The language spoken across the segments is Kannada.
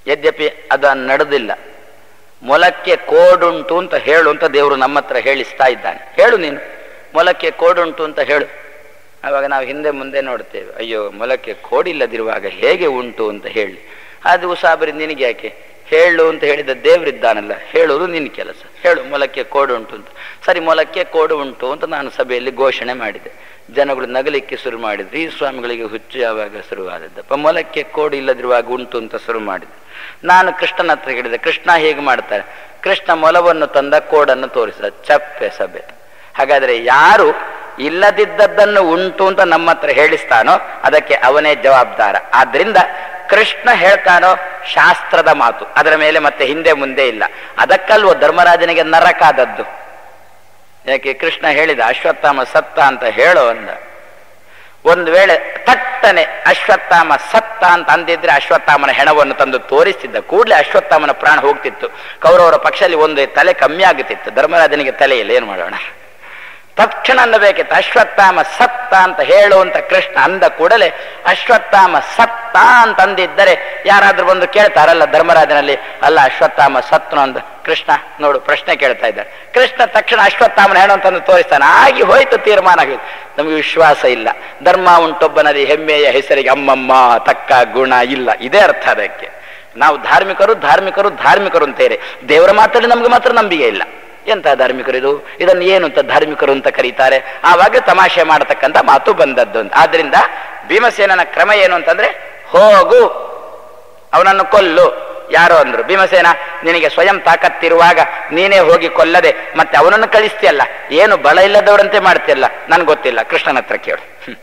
ಯದ್ಯಪಿ ಅದು ನಡೆದಿಲ್ಲ ಮೊಲಕ್ಕೆ ಕೋಡುಂಟು ಅಂತ ಹೇಳು ಅಂತ ದೇವರು ನಮ್ಮ ಹತ್ರ ಹೇಳಿಸ್ತಾ ಇದ್ದಾನೆ ಹೇಳು ನೀನು ಮೊಲಕ್ಕೆ ಕೋಡುಂಟು ಅಂತ ಹೇಳು ಆವಾಗ ನಾವು ಹಿಂದೆ ಮುಂದೆ ನೋಡ್ತೇವೆ ಅಯ್ಯೋ ಮೊಲಕ್ಕೆ ಕೋಡಿಲ್ಲದಿರುವಾಗ ಹೇಗೆ ಉಂಟು ಅಂತ ಹೇಳಿ ಅದು ಉಸಾಬರಿ ನಿನಗೆ ಯಾಕೆ ಹೇಳು ಅಂತ ಹೇಳಿದ ದೇವರಿದ್ದಾನಲ್ಲ ಹೇಳುವುದು ನಿನ್ನ ಕೆಲಸ ಹೇಳು ಮೊಲಕ್ಕೆ ಕೋಡು ಉಂಟು ಅಂತ ಸರಿ ಮೊಲಕ್ಕೆ ಕೋಡು ಉಂಟು ಅಂತ ನಾನು ಸಭೆಯಲ್ಲಿ ಘೋಷಣೆ ಮಾಡಿದೆ ಜನಗಳು ನಗಲಿಕ್ಕೆ ಶುರು ಮಾಡಿದ್ರು ಈ ಸ್ವಾಮಿಗಳಿಗೆ ಹುಚ್ಚು ಯಾವಾಗ ಶುರುವಾದದ್ದಪ್ಪ ಮೊಲಕ್ಕೆ ಕೋಡು ಇಲ್ಲದಿರುವಾಗ ಉಂಟು ಅಂತ ಶುರು ಮಾಡಿದೆ ನಾನು ಕೃಷ್ಣನ ಹತ್ರ ಹೇಳಿದೆ ಕೃಷ್ಣ ಹೇಗೆ ಮಾಡ್ತಾರೆ ಕೃಷ್ಣ ಮೊಲವನ್ನು ತಂದ ಕೋಡನ್ನು ತೋರಿಸಿದ ಚಪ್ಪೆ ಸಭೆ ಹಾಗಾದ್ರೆ ಯಾರು ಇಲ್ಲದಿದ್ದದ್ದನ್ನು ಉಂಟು ಅಂತ ನಮ್ಮ ಹತ್ರ ಹೇಳಿಸ್ತಾನೋ ಅದಕ್ಕೆ ಅವನೇ ಜವಾಬ್ದಾರ ಆದ್ರಿಂದ ಕೃಷ್ಣ ಹೇಳ್ತಾನೋ ಶಾಸ್ತ್ರದ ಮಾತು ಅದರ ಮೇಲೆ ಮತ್ತೆ ಹಿಂದೆ ಮುಂದೆ ಇಲ್ಲ ಅದಕ್ಕಲ್ವೋ ಧರ್ಮರಾಜನಿಗೆ ನರಕಾದದ್ದು ಯಾಕೆ ಕೃಷ್ಣ ಹೇಳಿದ ಅಶ್ವತ್ಥಾಮ ಸತ್ತ ಅಂತ ಹೇಳೋ ಅಂದ ಒಂದು ವೇಳೆ ತಟ್ಟನೆ ಅಶ್ವತ್ಥಾಮ ಸತ್ತ ಅಂತ ಅಂದಿದ್ರೆ ಅಶ್ವತ್ಥಾಮನ ಹೆಣವನ್ನು ತಂದು ತೋರಿಸ್ತಿದ್ದ ಕೂಡಲೇ ಅಶ್ವತ್ಥಾಮನ ಪ್ರಾಣ ಹೋಗ್ತಿತ್ತು ಕೌರವರ ಪಕ್ಷದಲ್ಲಿ ಒಂದು ತಲೆ ಕಮ್ಮಿ ಆಗುತ್ತಿತ್ತು ಧರ್ಮರಾಜನಿಗೆ ತಲೆ ಇಲ್ಲ ಏನು ಮಾಡೋಣ ತಕ್ಷಣ ಅನ್ನಬೇಕಿತ್ತು ಅಶ್ವತ್ಥಾಮ ಸತ್ತ ಅಂತ ಹೇಳುವಂತ ಕೃಷ್ಣ ಅಂದ ಕೂಡಲೇ ಅಶ್ವತ್ಥಾಮ ಸತ್ತ ಅಂತ ಅಂದಿದ್ದರೆ ಯಾರಾದ್ರೂ ಬಂದು ಕೇಳ್ತಾರಲ್ಲ ಧರ್ಮರಾಜನಲ್ಲಿ ಅಲ್ಲ ಅಶ್ವತ್ಥಾಮ ಸತ್ನು ಅಂತ ಕೃಷ್ಣ ನೋಡು ಪ್ರಶ್ನೆ ಕೇಳ್ತಾ ಇದ್ದಾರೆ ಕೃಷ್ಣ ತಕ್ಷಣ ಅಶ್ವತ್ಥಾಮನ ಹೇಳು ಅಂತಂದು ತೋರಿಸ್ತಾನೆ ಆಗಿ ಹೋಯ್ತು ತೀರ್ಮಾನ ಆಗಿದೆ ನಮಗೆ ವಿಶ್ವಾಸ ಇಲ್ಲ ಧರ್ಮ ಉಂಟೊಬ್ಬನದಿ ಹೆಮ್ಮೆಯ ಹೆಸರಿಗೆ ಅಮ್ಮಮ್ಮ ತಕ್ಕ ಗುಣ ಇಲ್ಲ ಇದೇ ಅರ್ಥ ಅದಕ್ಕೆ ನಾವು ಧಾರ್ಮಿಕರು ಧಾರ್ಮಿಕರು ಧಾರ್ಮಿಕರು ಅಂತೇರೆ ದೇವರ ಮಾತಲ್ಲಿ ನಮ್ಗೆ ಮಾತ್ರ ನಂಬಿಕೆ ಇಲ್ಲ ಎಂತ ಧಾರ್ಮಿಕರು ಇದು ಇದನ್ನು ಏನು ಅಂತ ಧಾರ್ಮಿಕರು ಅಂತ ಕರೀತಾರೆ ಆವಾಗ ತಮಾಷೆ ಮಾಡತಕ್ಕಂಥ ಮಾತು ಬಂದದ್ದು ಅಂತ ಆದ್ರಿಂದ ಭೀಮಸೇನನ ಕ್ರಮ ಏನು ಅಂತಂದ್ರೆ ಹೋಗು ಅವನನ್ನು ಕೊಲ್ಲು ಯಾರೋ ಅಂದ್ರು ಭೀಮಸೇನ ನಿನಗೆ ಸ್ವಯಂ ತಾಕತ್ತಿರುವಾಗ ನೀನೇ ಹೋಗಿ ಕೊಲ್ಲದೆ ಮತ್ತೆ ಅವನನ್ನು ಕಳಿಸ್ತೀಯಲ್ಲ ಏನು ಬಲ ಇಲ್ಲದವರಂತೆ ಮಾಡ್ತೀಯಲ್ಲ ನನ್ಗೆ ಗೊತ್ತಿಲ್ಲ ಕೃಷ್ಣನ ಹತ್ರ ಕೇಳು ಹ್ಮ್.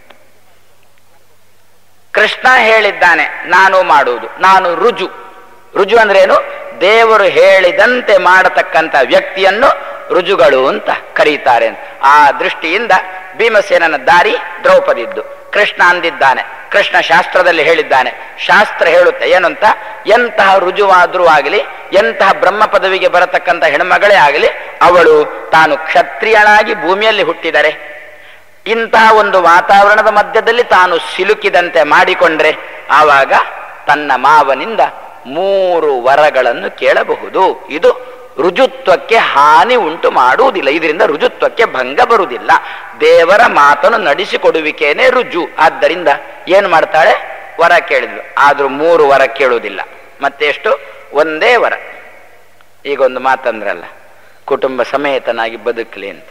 ಕೃಷ್ಣ ಹೇಳಿದ್ದಾನೆ ನಾನು ಮಾಡುವುದು ನಾನು ರುಜು ರುಜು ಅಂದ್ರೆ ಏನು ದೇವರು ಹೇಳಿದಂತೆ ಮಾಡತಕ್ಕಂಥ ವ್ಯಕ್ತಿಯನ್ನು ರುಜುಗಳು ಅಂತ ಕರೀತಾರೆ ಆ ದೃಷ್ಟಿಯಿಂದ ಭೀಮಸೇನನ ದಾರಿ ದ್ರೌಪದಿದ್ದು ಕೃಷ್ಣ ಅಂದಿದ್ದಾನೆ ಕೃಷ್ಣ ಶಾಸ್ತ್ರದಲ್ಲಿ ಹೇಳಿದ್ದಾನೆ ಶಾಸ್ತ್ರ ಹೇಳುತ್ತೆ ಏನಂತ ಎಂತಹ ರುಜುವಾದ್ರೂ ಆಗಲಿ ಎಂತಹ ಬ್ರಹ್ಮ ಪದವಿಗೆ ಬರತಕ್ಕಂಥ ಹೆಣ್ಮಗಳೇ ಆಗಲಿ ಅವಳು ತಾನು ಕ್ಷತ್ರಿಯಳಾಗಿ ಭೂಮಿಯಲ್ಲಿ ಹುಟ್ಟಿದರೆ ಇಂತಹ ಒಂದು ವಾತಾವರಣದ ಮಧ್ಯದಲ್ಲಿ ತಾನು ಸಿಲುಕಿದಂತೆ ಮಾಡಿಕೊಂಡ್ರೆ ಆವಾಗ ತನ್ನ ಮಾವನಿಂದ ಮೂರು ವರಗಳನ್ನು ಕೇಳಬಹುದು ಇದು ರುಜುತ್ವಕ್ಕೆ ಹಾನಿ ಉಂಟು ಮಾಡುವುದಿಲ್ಲ ಇದರಿಂದ ರುಜುತ್ವಕ್ಕೆ ಭಂಗ ಬರುವುದಿಲ್ಲ ದೇವರ ಮಾತನ್ನು ನಡೆಸಿಕೊಡುವಿಕೆನೇ ರುಜು ಆದ್ದರಿಂದ ಏನು ಮಾಡ್ತಾಳೆ ವರ ಕೇಳಿದ್ಲು ಆದ್ರೂ ಮೂರು ವರ ಕೇಳುವುದಿಲ್ಲ ಮತ್ತೆ ಎಷ್ಟು ಒಂದೇ ವರ ಈಗ ಒಂದು ಮಾತಂದ್ರಲ್ಲ ಕುಟುಂಬ ಸಮೇತನಾಗಿ ಬದುಕಲಿ ಅಂತ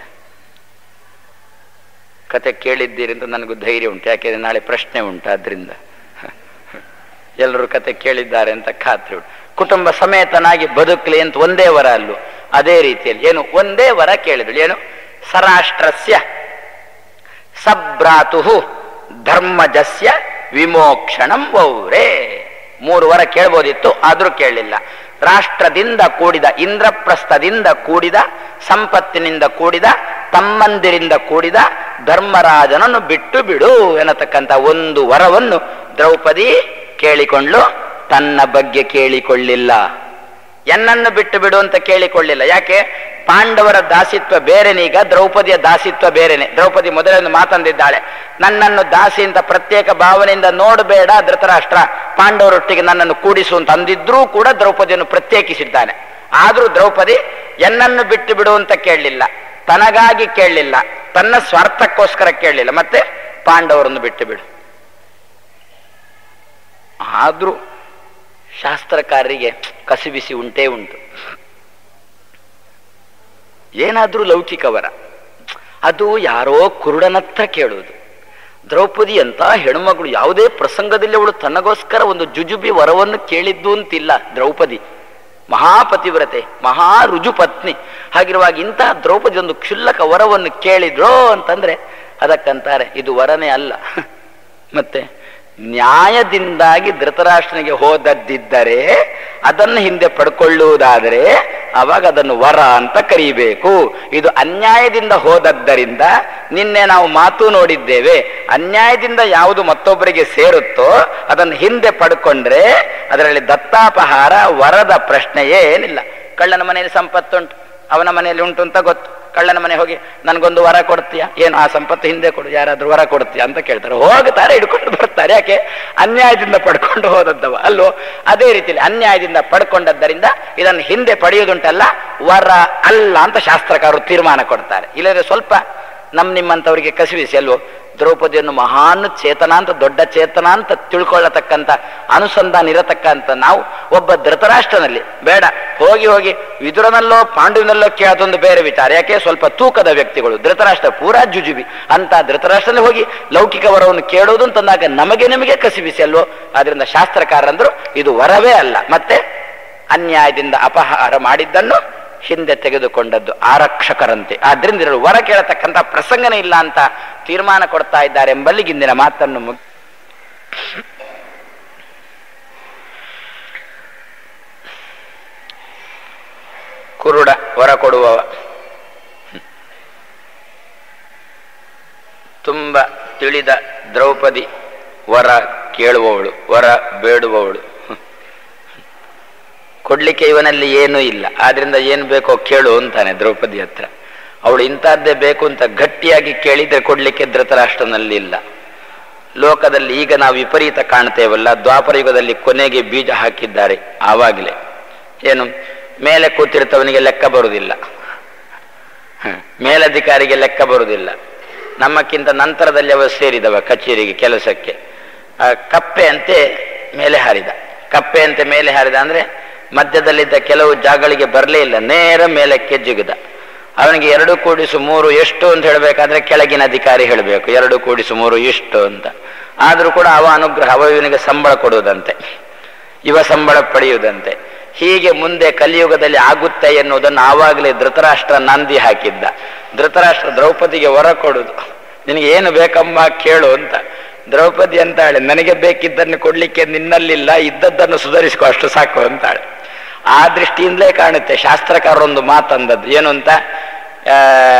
ಕತೆ ಕೇಳಿದ್ದೀರಿ ಅಂತ ನನಗೂ ಧೈರ್ಯ ಉಂಟು ಯಾಕೆಂದ್ರೆ ನಾಳೆ ಪ್ರಶ್ನೆ ಉಂಟು ಆದ್ರಿಂದ ಎಲ್ಲರೂ ಕತೆ ಕೇಳಿದ್ದಾರೆ ಅಂತ ಖಾತ್ರಿ ಉಂಟು ಕುಟುಂಬ ಸಮೇತನಾಗಿ ಬದುಕಲಿ ಅಂತ ಒಂದೇ ವರ ಅಲ್ಲೂ ಅದೇ ರೀತಿಯಲ್ಲಿ ಏನು ಒಂದೇ ವರ ಕೇಳಿದಳು ಏನು ಸರಾಷ್ಟ್ರಸ್ಯ ಸಭ್ರಾತು ಧರ್ಮಜಸ್ಯ ವಿಮೋಕ್ಷಣಂ ವೌರೇ ಮೂರು ವರ ಕೇಳ್ಬೋದಿತ್ತು ಆದ್ರೂ ಕೇಳಲಿಲ್ಲ ರಾಷ್ಟ್ರದಿಂದ ಕೂಡಿದ ಇಂದ್ರಪ್ರಸ್ಥದಿಂದ ಕೂಡಿದ ಸಂಪತ್ತಿನಿಂದ ಕೂಡಿದ ತಮ್ಮಂದಿರಿಂದ ಕೂಡಿದ ಧರ್ಮರಾಜನನ್ನು ಬಿಟ್ಟು ಬಿಡು ಎನ್ನತಕ್ಕಂಥ ಒಂದು ವರವನ್ನು ದ್ರೌಪದಿ ಕೇಳಿಕೊಂಡ್ಲು ತನ್ನ ಬಗ್ಗೆ ಕೇಳಿಕೊಳ್ಳಿಲ್ಲ ಎನ್ನನ್ನು ಬಿಟ್ಟು ಬಿಡು ಅಂತ ಕೇಳಿಕೊಳ್ಳಿಲ್ಲ ಯಾಕೆ ಪಾಂಡವರ ದಾಸಿತ್ವ ಬೇರೆನೀಗ ದ್ರೌಪದಿಯ ದಾಸಿತ್ವ ಬೇರೆನೆ ದ್ರೌಪದಿ ಮೊದಲೊಂದು ಮಾತಂದಿದ್ದಾಳೆ ನನ್ನನ್ನು ದಾಸಿ ಅಂತ ಪ್ರತ್ಯೇಕ ಭಾವನೆಯಿಂದ ನೋಡಬೇಡ ಧೃತರಾಷ್ಟ್ರ ಪಾಂಡವರೊಟ್ಟಿಗೆ ನನ್ನನ್ನು ಕೂಡಿಸು ಅಂತ ಅಂದಿದ್ರೂ ಕೂಡ ದ್ರೌಪದಿಯನ್ನು ಪ್ರತ್ಯೇಕಿಸಿದ್ದಾನೆ ಆದ್ರೂ ದ್ರೌಪದಿ ಎನ್ನನ್ನು ಬಿಟ್ಟು ಬಿಡು ಅಂತ ಕೇಳಲಿಲ್ಲ ತನಗಾಗಿ ಕೇಳಲಿಲ್ಲ ತನ್ನ ಸ್ವಾರ್ಥಕ್ಕೋಸ್ಕರ ಕೇಳಲಿಲ್ಲ ಮತ್ತೆ ಪಾಂಡವರನ್ನು ಬಿಟ್ಟು ಬಿಡು ಆದ್ರೂ ಶಾಸ್ತ್ರಕಾರರಿಗೆ ಕಸಿಬಿಸಿ ಉಂಟೇ ಉಂಟು ಏನಾದ್ರೂ ಲೌಕಿಕವರ ಅದು ಯಾರೋ ಕುರುಡನತ್ರ ಕೇಳುವುದು ದ್ರೌಪದಿ ಅಂತ ಹೆಣ್ಮಗಳು ಯಾವುದೇ ಪ್ರಸಂಗದಲ್ಲಿ ಅವಳು ತನಗೋಸ್ಕರ ಒಂದು ಜುಜುಬಿ ವರವನ್ನು ಕೇಳಿದ್ದು ಅಂತಿಲ್ಲ ದ್ರೌಪದಿ ಮಹಾಪತಿವ್ರತೆ ಮಹಾ ರುಜು ಪತ್ನಿ ಹಾಗಿರುವಾಗ ಇಂತಹ ದ್ರೌಪದಿ ಒಂದು ಕ್ಷುಲ್ಲಕ ವರವನ್ನು ಕೇಳಿದ್ರೋ ಅಂತಂದ್ರೆ ಅದಕ್ಕಂತಾರೆ ಇದು ವರನೇ ಅಲ್ಲ ಮತ್ತೆ ನ್ಯಾಯದಿಂದಾಗಿ ಧೃತರಾಷ್ಟ್ರನಿಗೆ ಹೋದದ್ದಿದ್ದರೆ ಅದನ್ನು ಹಿಂದೆ ಪಡ್ಕೊಳ್ಳುವುದಾದರೆ ಅವಾಗ ಅದನ್ನು ವರ ಅಂತ ಕರೀಬೇಕು ಇದು ಅನ್ಯಾಯದಿಂದ ಹೋದದ್ದರಿಂದ ನಿನ್ನೆ ನಾವು ಮಾತು ನೋಡಿದ್ದೇವೆ ಅನ್ಯಾಯದಿಂದ ಯಾವುದು ಮತ್ತೊಬ್ಬರಿಗೆ ಸೇರುತ್ತೋ ಅದನ್ನು ಹಿಂದೆ ಪಡ್ಕೊಂಡ್ರೆ ಅದರಲ್ಲಿ ದತ್ತಾಪಹಾರ ವರದ ಪ್ರಶ್ನೆಯೇ ಏನಿಲ್ಲ ಕಳ್ಳನ ಮನೆಯಲ್ಲಿ ಸಂಪತ್ತುಂಟು ಅವನ ಮನೆಯಲ್ಲಿ ಉಂಟು ಅಂತ ಗೊತ್ತು ಕಳ್ಳನ ಮನೆ ಹೋಗಿ ನನಗೊಂದು ವರ ಕೊಡ್ತೀಯಾ ಏನು ಆ ಸಂಪತ್ತು ಹಿಂದೆ ಕೊಡು ಯಾರಾದ್ರೂ ವರ ಕೊಡ್ತೀಯಾ ಅಂತ ಕೇಳ್ತಾರೆ ಹೋಗ್ತಾರೆ ಹಿಡ್ಕೊಂಡು ಬರ್ತಾರೆ ಯಾಕೆ ಅನ್ಯಾಯದಿಂದ ಪಡ್ಕೊಂಡು ಹೋದದ್ದವ ಅಲ್ವೋ ಅದೇ ರೀತಿಯಲ್ಲಿ ಅನ್ಯಾಯದಿಂದ ಪಡ್ಕೊಂಡದ್ದರಿಂದ ಇದನ್ನು ಹಿಂದೆ ಪಡೆಯುವುದುಂಟಲ್ಲ ವರ ಅಲ್ಲ ಅಂತ ಶಾಸ್ತ್ರಕಾರರು ತೀರ್ಮಾನ ಕೊಡ್ತಾರೆ ಇಲ್ಲದ್ರೆ ಸ್ವಲ್ಪ ನಮ್ ನಿಮ್ಮಂಥವರಿಗೆ ಕಸಿವಿಸಿ ಅಲ್ವೋ ದ್ರೌಪದಿಯನ್ನು ಮಹಾನ್ ಚೇತನ ಅಂತ ದೊಡ್ಡ ಚೇತನ ಅಂತ ತಿಳ್ಕೊಳ್ಳತಕ್ಕಂಥ ಅನುಸಂಧಾನ ಇರತಕ್ಕಂಥ ನಾವು ಒಬ್ಬ ಧೃತರಾಷ್ಟ್ರನಲ್ಲಿ ಬೇಡ ಹೋಗಿ ಹೋಗಿ ವಿದುರನಲ್ಲೋ ಪಾಂಡುವಿನಲ್ಲೋ ಕೇಳೋದೊಂದು ಬೇರೆ ವಿಚಾರ ಯಾಕೆ ಸ್ವಲ್ಪ ತೂಕದ ವ್ಯಕ್ತಿಗಳು ಧೃತರಾಷ್ಟ್ರ ಪೂರಾ ಜುಜುಬಿ ಅಂತ ಧೃತರಾಷ್ಟ್ರದಲ್ಲಿ ಹೋಗಿ ಲೌಕಿಕ ವರವನ್ನು ಕೇಳೋದು ಅಂತಂದಾಗ ನಮಗೆ ನಿಮಗೆ ಕಸಿಬಿಸಿ ಅಲ್ವೋ ಆದ್ರಿಂದ ಶಾಸ್ತ್ರಕಾರರಂದ್ರು ಇದು ವರವೇ ಅಲ್ಲ ಮತ್ತೆ ಅನ್ಯಾಯದಿಂದ ಅಪಹಾರ ಮಾಡಿದ್ದನ್ನು ಹಿಂದೆ ತೆಗೆದುಕೊಂಡದ್ದು ಆರಕ್ಷಕರಂತೆ ಆದ್ರಿಂದ ಇವರು ವರ ಕೇಳತಕ್ಕಂಥ ಪ್ರಸಂಗನೇ ಇಲ್ಲ ಅಂತ ತೀರ್ಮಾನ ಕೊಡ್ತಾ ಇದ್ದಾರೆ ಎಂಬಲ್ಲಿಗೆ ಇಂದಿನ ಮಾತನ್ನು ಮುಗ್ ಕುರುಡ ವರ ಕೊಡುವವ ತುಂಬ ತಿಳಿದ ದ್ರೌಪದಿ ವರ ಕೇಳುವವಳು ವರ ಬೇಡುವವಳು ಕೊಡ್ಲಿಕ್ಕೆ ಇವನಲ್ಲಿ ಏನೂ ಇಲ್ಲ ಆದ್ರಿಂದ ಏನು ಬೇಕೋ ಕೇಳು ಅಂತಾನೆ ದ್ರೌಪದಿ ಹತ್ರ ಅವಳು ಇಂಥದ್ದೇ ಬೇಕು ಅಂತ ಗಟ್ಟಿಯಾಗಿ ಕೇಳಿದ್ರೆ ಕೊಡ್ಲಿಕ್ಕೆ ಧೃತರಾಷ್ಟ್ರನಲ್ಲಿ ಇಲ್ಲ ಲೋಕದಲ್ಲಿ ಈಗ ನಾವು ವಿಪರೀತ ಕಾಣ್ತೇವಲ್ಲ ದ್ವಾಪರ ಯುಗದಲ್ಲಿ ಕೊನೆಗೆ ಬೀಜ ಹಾಕಿದ್ದಾರೆ ಆವಾಗಲೇ ಏನು ಮೇಲೆ ಕೂತಿರ್ತವನಿಗೆ ಲೆಕ್ಕ ಬರುವುದಿಲ್ಲ ಹ, ಮೇಲಧಿಕಾರಿಗೆ ಲೆಕ್ಕ ಬರುವುದಿಲ್ಲ ನಮ್ಮಕ್ಕಿಂತ ನಂತರದಲ್ಲಿ ಅವ ಸೇರಿದವ ಕಚೇರಿಗೆ ಕೆಲಸಕ್ಕೆ ಆ ಕಪ್ಪೆ ಅಂತೆ ಮೇಲೆ ಹಾರಿದ ಕಪ್ಪೆ ಅಂತೆ ಮೇಲೆ ಹಾರಿದ ಅಂದ್ರೆ ಮಧ್ಯದಲ್ಲಿದ್ದ ಕೆಲವು ಜಾಗಗಳಿಗೆ ಬರಲೇ ಇಲ್ಲ ನೇರ ಮೇಲಕ್ಕೆ ಜಿಗಿದ ಅವನಿಗೆ ಎರಡು ಕೂಡಿಸು ಮೂರು ಎಷ್ಟು ಅಂತ ಹೇಳಬೇಕಾದ್ರೆ ಕೆಳಗಿನ ಅಧಿಕಾರಿ ಹೇಳಬೇಕು ಎರಡು ಕೂಡಿಸು ಮೂರು ಇಷ್ಟು ಅಂತ ಆದರೂ ಕೂಡ ಅವ ಅನುಗ್ರಹ ಅವ ಇವನಿಗೆ ಸಂಬಳ ಕೊಡುವುದಂತೆ ಇವ ಸಂಬಳ ಪಡೆಯುವುದಂತೆ ಹೀಗೆ ಮುಂದೆ ಕಲಿಯುಗದಲ್ಲಿ ಆಗುತ್ತೆ ಎನ್ನುವುದನ್ನು ಆವಾಗಲೇ ಧೃತರಾಷ್ಟ್ರ ನಂದಿ ಹಾಕಿದ್ದ ಧೃತರಾಷ್ಟ್ರ ದ್ರೌಪದಿಗೆ ವರ ಕೊಡುದು ನಿನಗೆ ಏನು ಬೇಕಮ್ಮ ಕೇಳು ಅಂತ ದ್ರೌಪದಿ ಅಂತಾಳೆ ನನಗೆ ಬೇಕಿದ್ದನ್ನು ಕೊಡ್ಲಿಕ್ಕೆ ನಿನ್ನಲ್ಲಿಲ್ಲ ಇದ್ದದ್ದನ್ನು ಸುಧಾರಿಸ್ಕೊ ಅಷ್ಟು ಸಾಕು ಅಂತಾಳೆ ಆ ದೃಷ್ಟಿಯಿಂದಲೇ ಕಾಣುತ್ತೆ ಶಾಸ್ತ್ರಕಾರರೊಂದು ಮಾತಂದದ್ದು ಏನು ಅಂತ ಆ,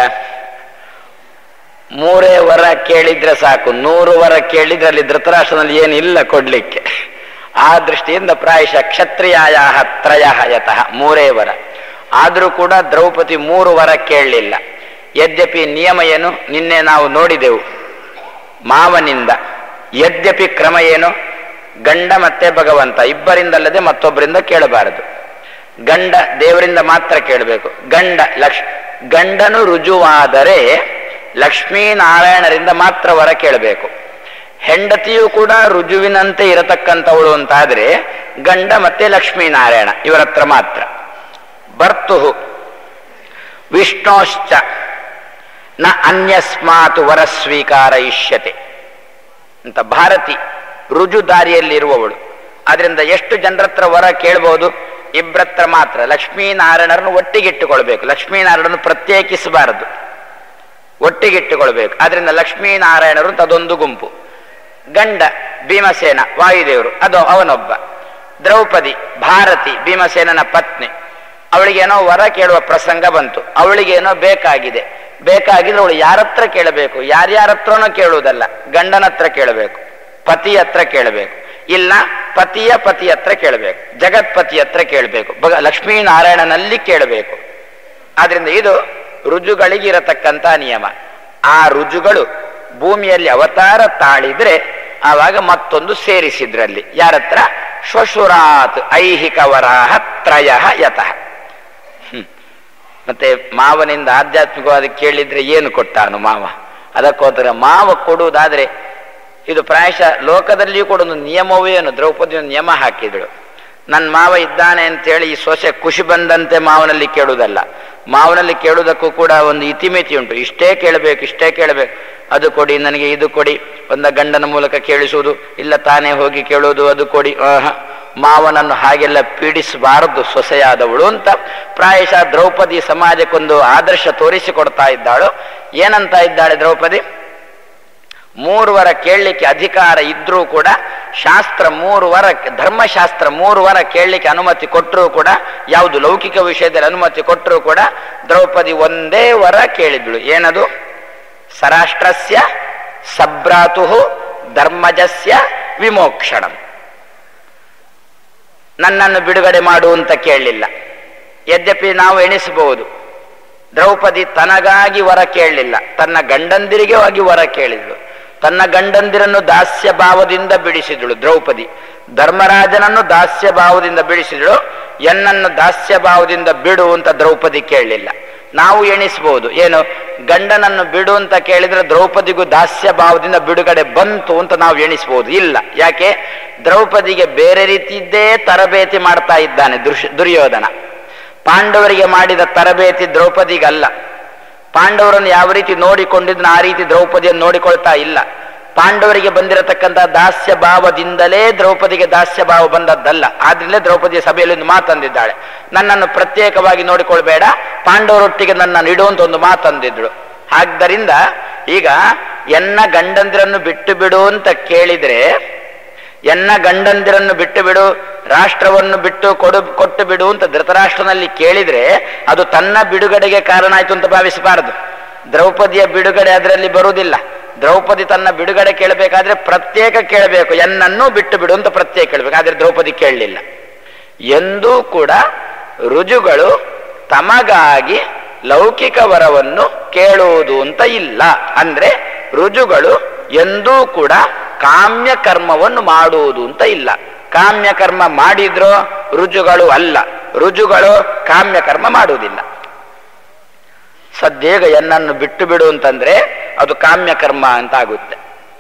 ಮೂರೇ ವರ ಕೇಳಿದ್ರೆ ಸಾಕು ನೂರು ವರ ಕೇಳಿದ್ರೆ ಅಲ್ಲಿ ಧೃತರಾಷ್ಟ್ರನಲ್ಲಿ ಏನಿಲ್ಲ ಕೊಡ್ಲಿಕ್ಕೆ ಆ ದೃಷ್ಟಿಯಿಂದ ಪ್ರಾಯಶಃ ಕ್ಷತ್ರಿಯಾಯ ತ್ರಯ ಯತಃ ಮೂರೇ ವರ ಆದರೂ ಕೂಡ ದ್ರೌಪದಿ ಮೂರು ವರ ಕೇಳಲಿಲ್ಲ ಯದ್ಯಪಿ ನಿಯಮ ಏನು ನಿನ್ನೆ ನಾವು ನೋಡಿದೆವು ಮಾವನಿಂದ ಯದ್ಯಪಿ ಕ್ರಮ ಏನು ಗಂಡ ಮತ್ತೆ ಭಗವಂತ ಇಬ್ಬರಿಂದಲ್ಲದೆ ಮತ್ತೊಬ್ಬರಿಂದ ಕೇಳಬಾರದು ಗಂಡ ದೇವರಿಂದ ಮಾತ್ರ ಕೇಳಬೇಕು ಗಂಡ ಲಕ್ಷ್ ಗಂಡನು ರುಜುವಾದರೆ ಲಕ್ಷ್ಮೀನಾರಾಯಣರಿಂದ ಮಾತ್ರ ವರ ಕೇಳಬೇಕು ಹೆಂಡತಿಯು ಕೂಡ ರುಜುವಿನಂತೆ ಇರತಕ್ಕಂಥವಳು ಅಂತಾದ್ರೆ ಗಂಡ ಮತ್ತೆ ಲಕ್ಷ್ಮೀನಾರಾಯಣ ಇವರ ಹತ್ರ ಮಾತ್ರ ಭರ್ತು ವಿಷ್ಣೋಶ್ಚ ನ ಅನ್ಯಸ್ಮಾತ್ ವರ ಸ್ವೀಕಾರ ಇಷ್ಯತೆ ಅಂತ ಭಾರತಿ ರುಜು ದಾರಿಯಲ್ಲಿರುವವಳು ಆದ್ರಿಂದ ಎಷ್ಟು ಜನರ ಹತ್ರ ವರ ಕೇಳಬಹುದು ಇಬ್ಬರತ್ರ ಮಾತ್ರ ಲಕ್ಷ್ಮೀನಾರಾಯಣರನ್ನು ಒಟ್ಟಿಗಿಟ್ಟುಕೊಳ್ಬೇಕು ಲಕ್ಷ್ಮೀನಾರಾಯಣರನ್ನು ಪ್ರತ್ಯೇಕಿಸಬಾರದು ಒಟ್ಟಿಗಿಟ್ಟುಕೊಳ್ಬೇಕು ಆದ್ರಿಂದ ಲಕ್ಷ್ಮೀನಾರಾಯಣರು ಅಂತ ಅದೊಂದು ಗುಂಪು ಗಂಡ ಭೀಮಸೇನ ವಾಯುದೇವರು ಅದು ಅವನೊಬ್ಬ ದ್ರೌಪದಿ ಭಾರತಿ ಭೀಮಸೇನನ ಪತ್ನಿ ಅವಳಿಗೇನೋ ವರ ಕೇಳುವ ಪ್ರಸಂಗ ಬಂತು ಅವಳಿಗೇನೋ ಬೇಕಾಗಿದೆ ಬೇಕಾಗಿದ್ರೆ ಅವಳು ಯಾರ ಹತ್ರ ಕೇಳಬೇಕು ಯಾರ್ಯಾರ ಹತ್ರನೂ ಕೇಳುವುದಲ್ಲ ಗಂಡನ ಹತ್ರ ಕೇಳಬೇಕು ಪತಿ ಹತ್ರ ಕೇಳಬೇಕು ಇಲ್ಲ ಪತಿಯ ಪತಿ ಹತ್ರ ಕೇಳಬೇಕು ಜಗತ್ಪತಿ ಹತ್ರ ಕೇಳಬೇಕು ಭಗ ಲಕ್ಷ್ಮೀನಾರಾಯಣನಲ್ಲಿ ಕೇಳಬೇಕು ಆದ್ರಿಂದ ಇದು ರುಜುಗಳಿಗಿರತಕ್ಕಂತ ನಿಯಮ ಆ ರುಜುಗಳು ಭೂಮಿಯಲ್ಲಿ ಅವತಾರ ತಾಳಿದ್ರೆ ಆವಾಗ ಮತ್ತೊಂದು ಸೇರಿಸಿದ್ರಲ್ಲಿ ಯಾರತ್ರ ಶ್ವಶುರಾತ್ ಐಹಿಕ ವರಾಹ ತ್ರಯ ಯತಃ ಹ್ಮ್. ಮತ್ತೆ ಮಾವನಿಂದ ಆಧ್ಯಾತ್ಮಿಕವಾದ ಕೇಳಿದ್ರೆ ಏನು ಕೊಟ್ಟಾನು ಮಾವ ಅದಕ್ಕೋಸ್ಕರ ಮಾವ ಕೊಡುವುದಾದ್ರೆ ಇದು ಪ್ರಾಯಶಃ ಲೋಕದಲ್ಲಿಯೂ ಕೂಡ ಒಂದು ನಿಯಮವೇ ಏನು ದ್ರೌಪದಿ ಒಂದು ನಿಯಮ ಹಾಕಿದಳು ನನ್ನ ಮಾವ ಇದ್ದಾನೆ ಅಂತೇಳಿ ಈ ಸೊಸೆ ಖುಷಿ ಬಂದಂತೆ ಮಾವನಲ್ಲಿ ಕೇಳುವುದಲ್ಲ ಮಾವನಲ್ಲಿ ಕೇಳುವುದಕ್ಕೂ ಕೂಡ ಒಂದು ಇತಿಮಿತಿ ಉಂಟು ಇಷ್ಟೇ ಕೇಳಬೇಕು ಇಷ್ಟೇ ಕೇಳಬೇಕು ಅದು ಕೊಡಿ ನನಗೆ ಇದು ಕೊಡಿ ಒಂದ ಗಂಡನ ಮೂಲಕ ಕೇಳಿಸುವುದು ಇಲ್ಲ ತಾನೇ ಹೋಗಿ ಕೇಳುವುದು ಅದು ಕೊಡಿ ಆಹ. ಮಾವನನ್ನು ಹಾಗೆಲ್ಲ ಪೀಡಿಸಬಾರದು ಸೊಸೆಯಾದವಳು ಅಂತ ಪ್ರಾಯಶಃ ದ್ರೌಪದಿ ಸಮಾಜಕ್ಕೊಂದು ಆದರ್ಶ ತೋರಿಸಿಕೊಡ್ತಾ ಇದ್ದಾಳು ಏನಂತ ಇದ್ದಾಳೆ ದ್ರೌಪದಿ ಮೂರು ವರ ಕೇಳಲಿಕ್ಕೆ ಅಧಿಕಾರ ಇದ್ರೂ ಕೂಡ ಶಾಸ್ತ್ರ ಮೂರು ವರ ಧರ್ಮಶಾಸ್ತ್ರ ಮೂರು ವರ ಕೇಳಲಿಕ್ಕೆ ಅನುಮತಿ ಕೊಟ್ಟರೂ ಕೂಡ ಯಾವುದು ಲೌಕಿಕ ವಿಷಯದಲ್ಲಿ ಅನುಮತಿ ಕೊಟ್ಟರೂ ಕೂಡ ದ್ರೌಪದಿ ಒಂದೇ ವರ ಕೇಳಿದ್ಳು ಏನದು ಸರಾಷ್ಟ್ರಸ್ಯ ಸಭ್ರಾತು ಧರ್ಮಜಸ್ಯ ವಿಮೋಕ್ಷಣಂ ನನ್ನನ್ನು ಬಿಡುಗಡೆ ಮಾಡು ಅಂತ ಕೇಳಲಿಲ್ಲ ಯದ್ಯಪಿ ನಾವು ಎಣಿಸಬಹುದು ದ್ರೌಪದಿ ತನಗಾಗಿ ವರ ಕೇಳಲಿಲ್ಲ ತನ್ನ ಗಂಡಂದಿರಿಗೆ ಹೋಗಿ ವರ ಕೇಳಿದ್ಳು ತನ್ನ ಗಂಡಂದಿರನ್ನು ದಾಸ್ಯ ಭಾವದಿಂದ ಬಿಡಿಸಿದಳು ದ್ರೌಪದಿ ಧರ್ಮರಾಜನನ್ನು ದಾಸ್ಯ ಭಾವದಿಂದ ಬಿಡಿಸಿದಳು ಎನ್ನನ್ನು ದಾಸ್ಯ ಭಾವದಿಂದ ಬಿಡು ಅಂತ ದ್ರೌಪದಿ ಕೇಳಲಿಲ್ಲ ನಾವು ಎಣಿಸ್ಬೋದು ಏನು ಗಂಡನನ್ನು ಬಿಡು ಅಂತ ಕೇಳಿದ್ರೆ ದ್ರೌಪದಿಗೂ ದಾಸ್ಯ ಭಾವದಿಂದ ಬಿಡುಗಡೆ ಬಂತು ಅಂತ ನಾವು ಎಣಿಸ್ಬೋದು ಇಲ್ಲ ಯಾಕೆ ದ್ರೌಪದಿಗೆ ಬೇರೆ ರೀತಿಯದ್ದೇ ತರಬೇತಿ ಮಾಡ್ತಾ ಇದ್ದಾನೆ ದುರ್ಶ ದುರ್ಯೋಧನ ಪಾಂಡವರಿಗೆ ಮಾಡಿದ ತರಬೇತಿ ದ್ರೌಪದಿಗಲ್ಲ ಪಾಂಡವರನ್ನು ಯಾವ ರೀತಿ ನೋಡಿಕೊಂಡಿದ್ನ ಆ ರೀತಿ ದ್ರೌಪದಿಯನ್ನು ನೋಡಿಕೊಳ್ತಾ ಇಲ್ಲ ಪಾಂಡವರಿಗೆ ಬಂದಿರತಕ್ಕಂಥ ದಾಸ್ಯ ಭಾವದಿಂದಲೇ ದ್ರೌಪದಿಗೆ ದಾಸ್ಯ ಭಾವ ಬಂದದ್ದಲ್ಲ ಆದ್ರಿಂದಲೇ ದ್ರೌಪದಿಯ ಸಭೆಯಲ್ಲಿ ಒಂದು ಮಾತಂದಿದ್ದಾಳೆ ನನ್ನನ್ನು ಪ್ರತ್ಯೇಕವಾಗಿ ನೋಡಿಕೊಳ್ಬೇಡ ಪಾಂಡವರೊಟ್ಟಿಗೆ ನನ್ನನ್ನು ಇಡು ಅಂತ ಒಂದು ಮಾತಂದಿದ್ಳು ಆದ್ದರಿಂದ ಈಗ ಎನ್ನ ಗಂಡಂದಿರನ್ನು ಬಿಟ್ಟು ಬಿಡು ಅಂತ ಕೇಳಿದ್ರೆ ಎನ್ನ ಗಂಡಂದಿರನ್ನು ಬಿಟ್ಟು ಬಿಡು ರಾಷ್ಟ್ರವನ್ನು ಬಿಟ್ಟು ಕೊಡು ಕೊಟ್ಟು ಬಿಡು ಅಂತ ಧೃತರಾಷ್ಟ್ರನಲ್ಲಿ ಕೇಳಿದ್ರೆ ಅದು ತನ್ನ ಬಿಡುಗಡೆಗೆ ಕಾರಣ ಆಯ್ತು ಅಂತ ಭಾವಿಸಬಾರದು ದ್ರೌಪದಿಯ ಬಿಡುಗಡೆ ಅದರಲ್ಲಿ ಬರುವುದಿಲ್ಲ ದ್ರೌಪದಿ ತನ್ನ ಬಿಡುಗಡೆ ಕೇಳಬೇಕಾದ್ರೆ ಪ್ರತ್ಯೇಕ ಕೇಳಬೇಕು ಎನ್ನನ್ನು ಬಿಟ್ಟು ಬಿಡು ಅಂತ ಪ್ರತ್ಯೇಕ ಕೇಳಬೇಕು ಆದ್ರೆ ದ್ರೌಪದಿ ಕೇಳಲಿಲ್ಲ ಎಂದೂ ಕೂಡ ರುಜುಗಳು ತಮಗಾಗಿ ಲೌಕಿಕ ವರವನ್ನು ಕೇಳುವುದು ಅಂತ ಇಲ್ಲ ಅಂದ್ರೆ ರುಜುಗಳು ಎಂದೂ ಕೂಡ ಕಾಮ್ಯ ಕರ್ಮವನ್ನು ಮಾಡುವುದು ಅಂತ ಇಲ್ಲ ಕಾಮ್ಯ ಕರ್ಮ ಮಾಡಿದ್ರೋ ರುಜುಗಳು ಅಲ್ಲ ರುಜುಗಳು ಕಾಮ್ಯ ಕರ್ಮ ಮಾಡುವುದಿಲ್ಲ ಸದ್ಯಗ ಎನ್ನನ್ನು ಬಿಟ್ಟು ಬಿಡು ಅಂತಂದ್ರೆ ಅದು ಕಾಮ್ಯ ಕರ್ಮ ಅಂತ ಆಗುತ್ತೆ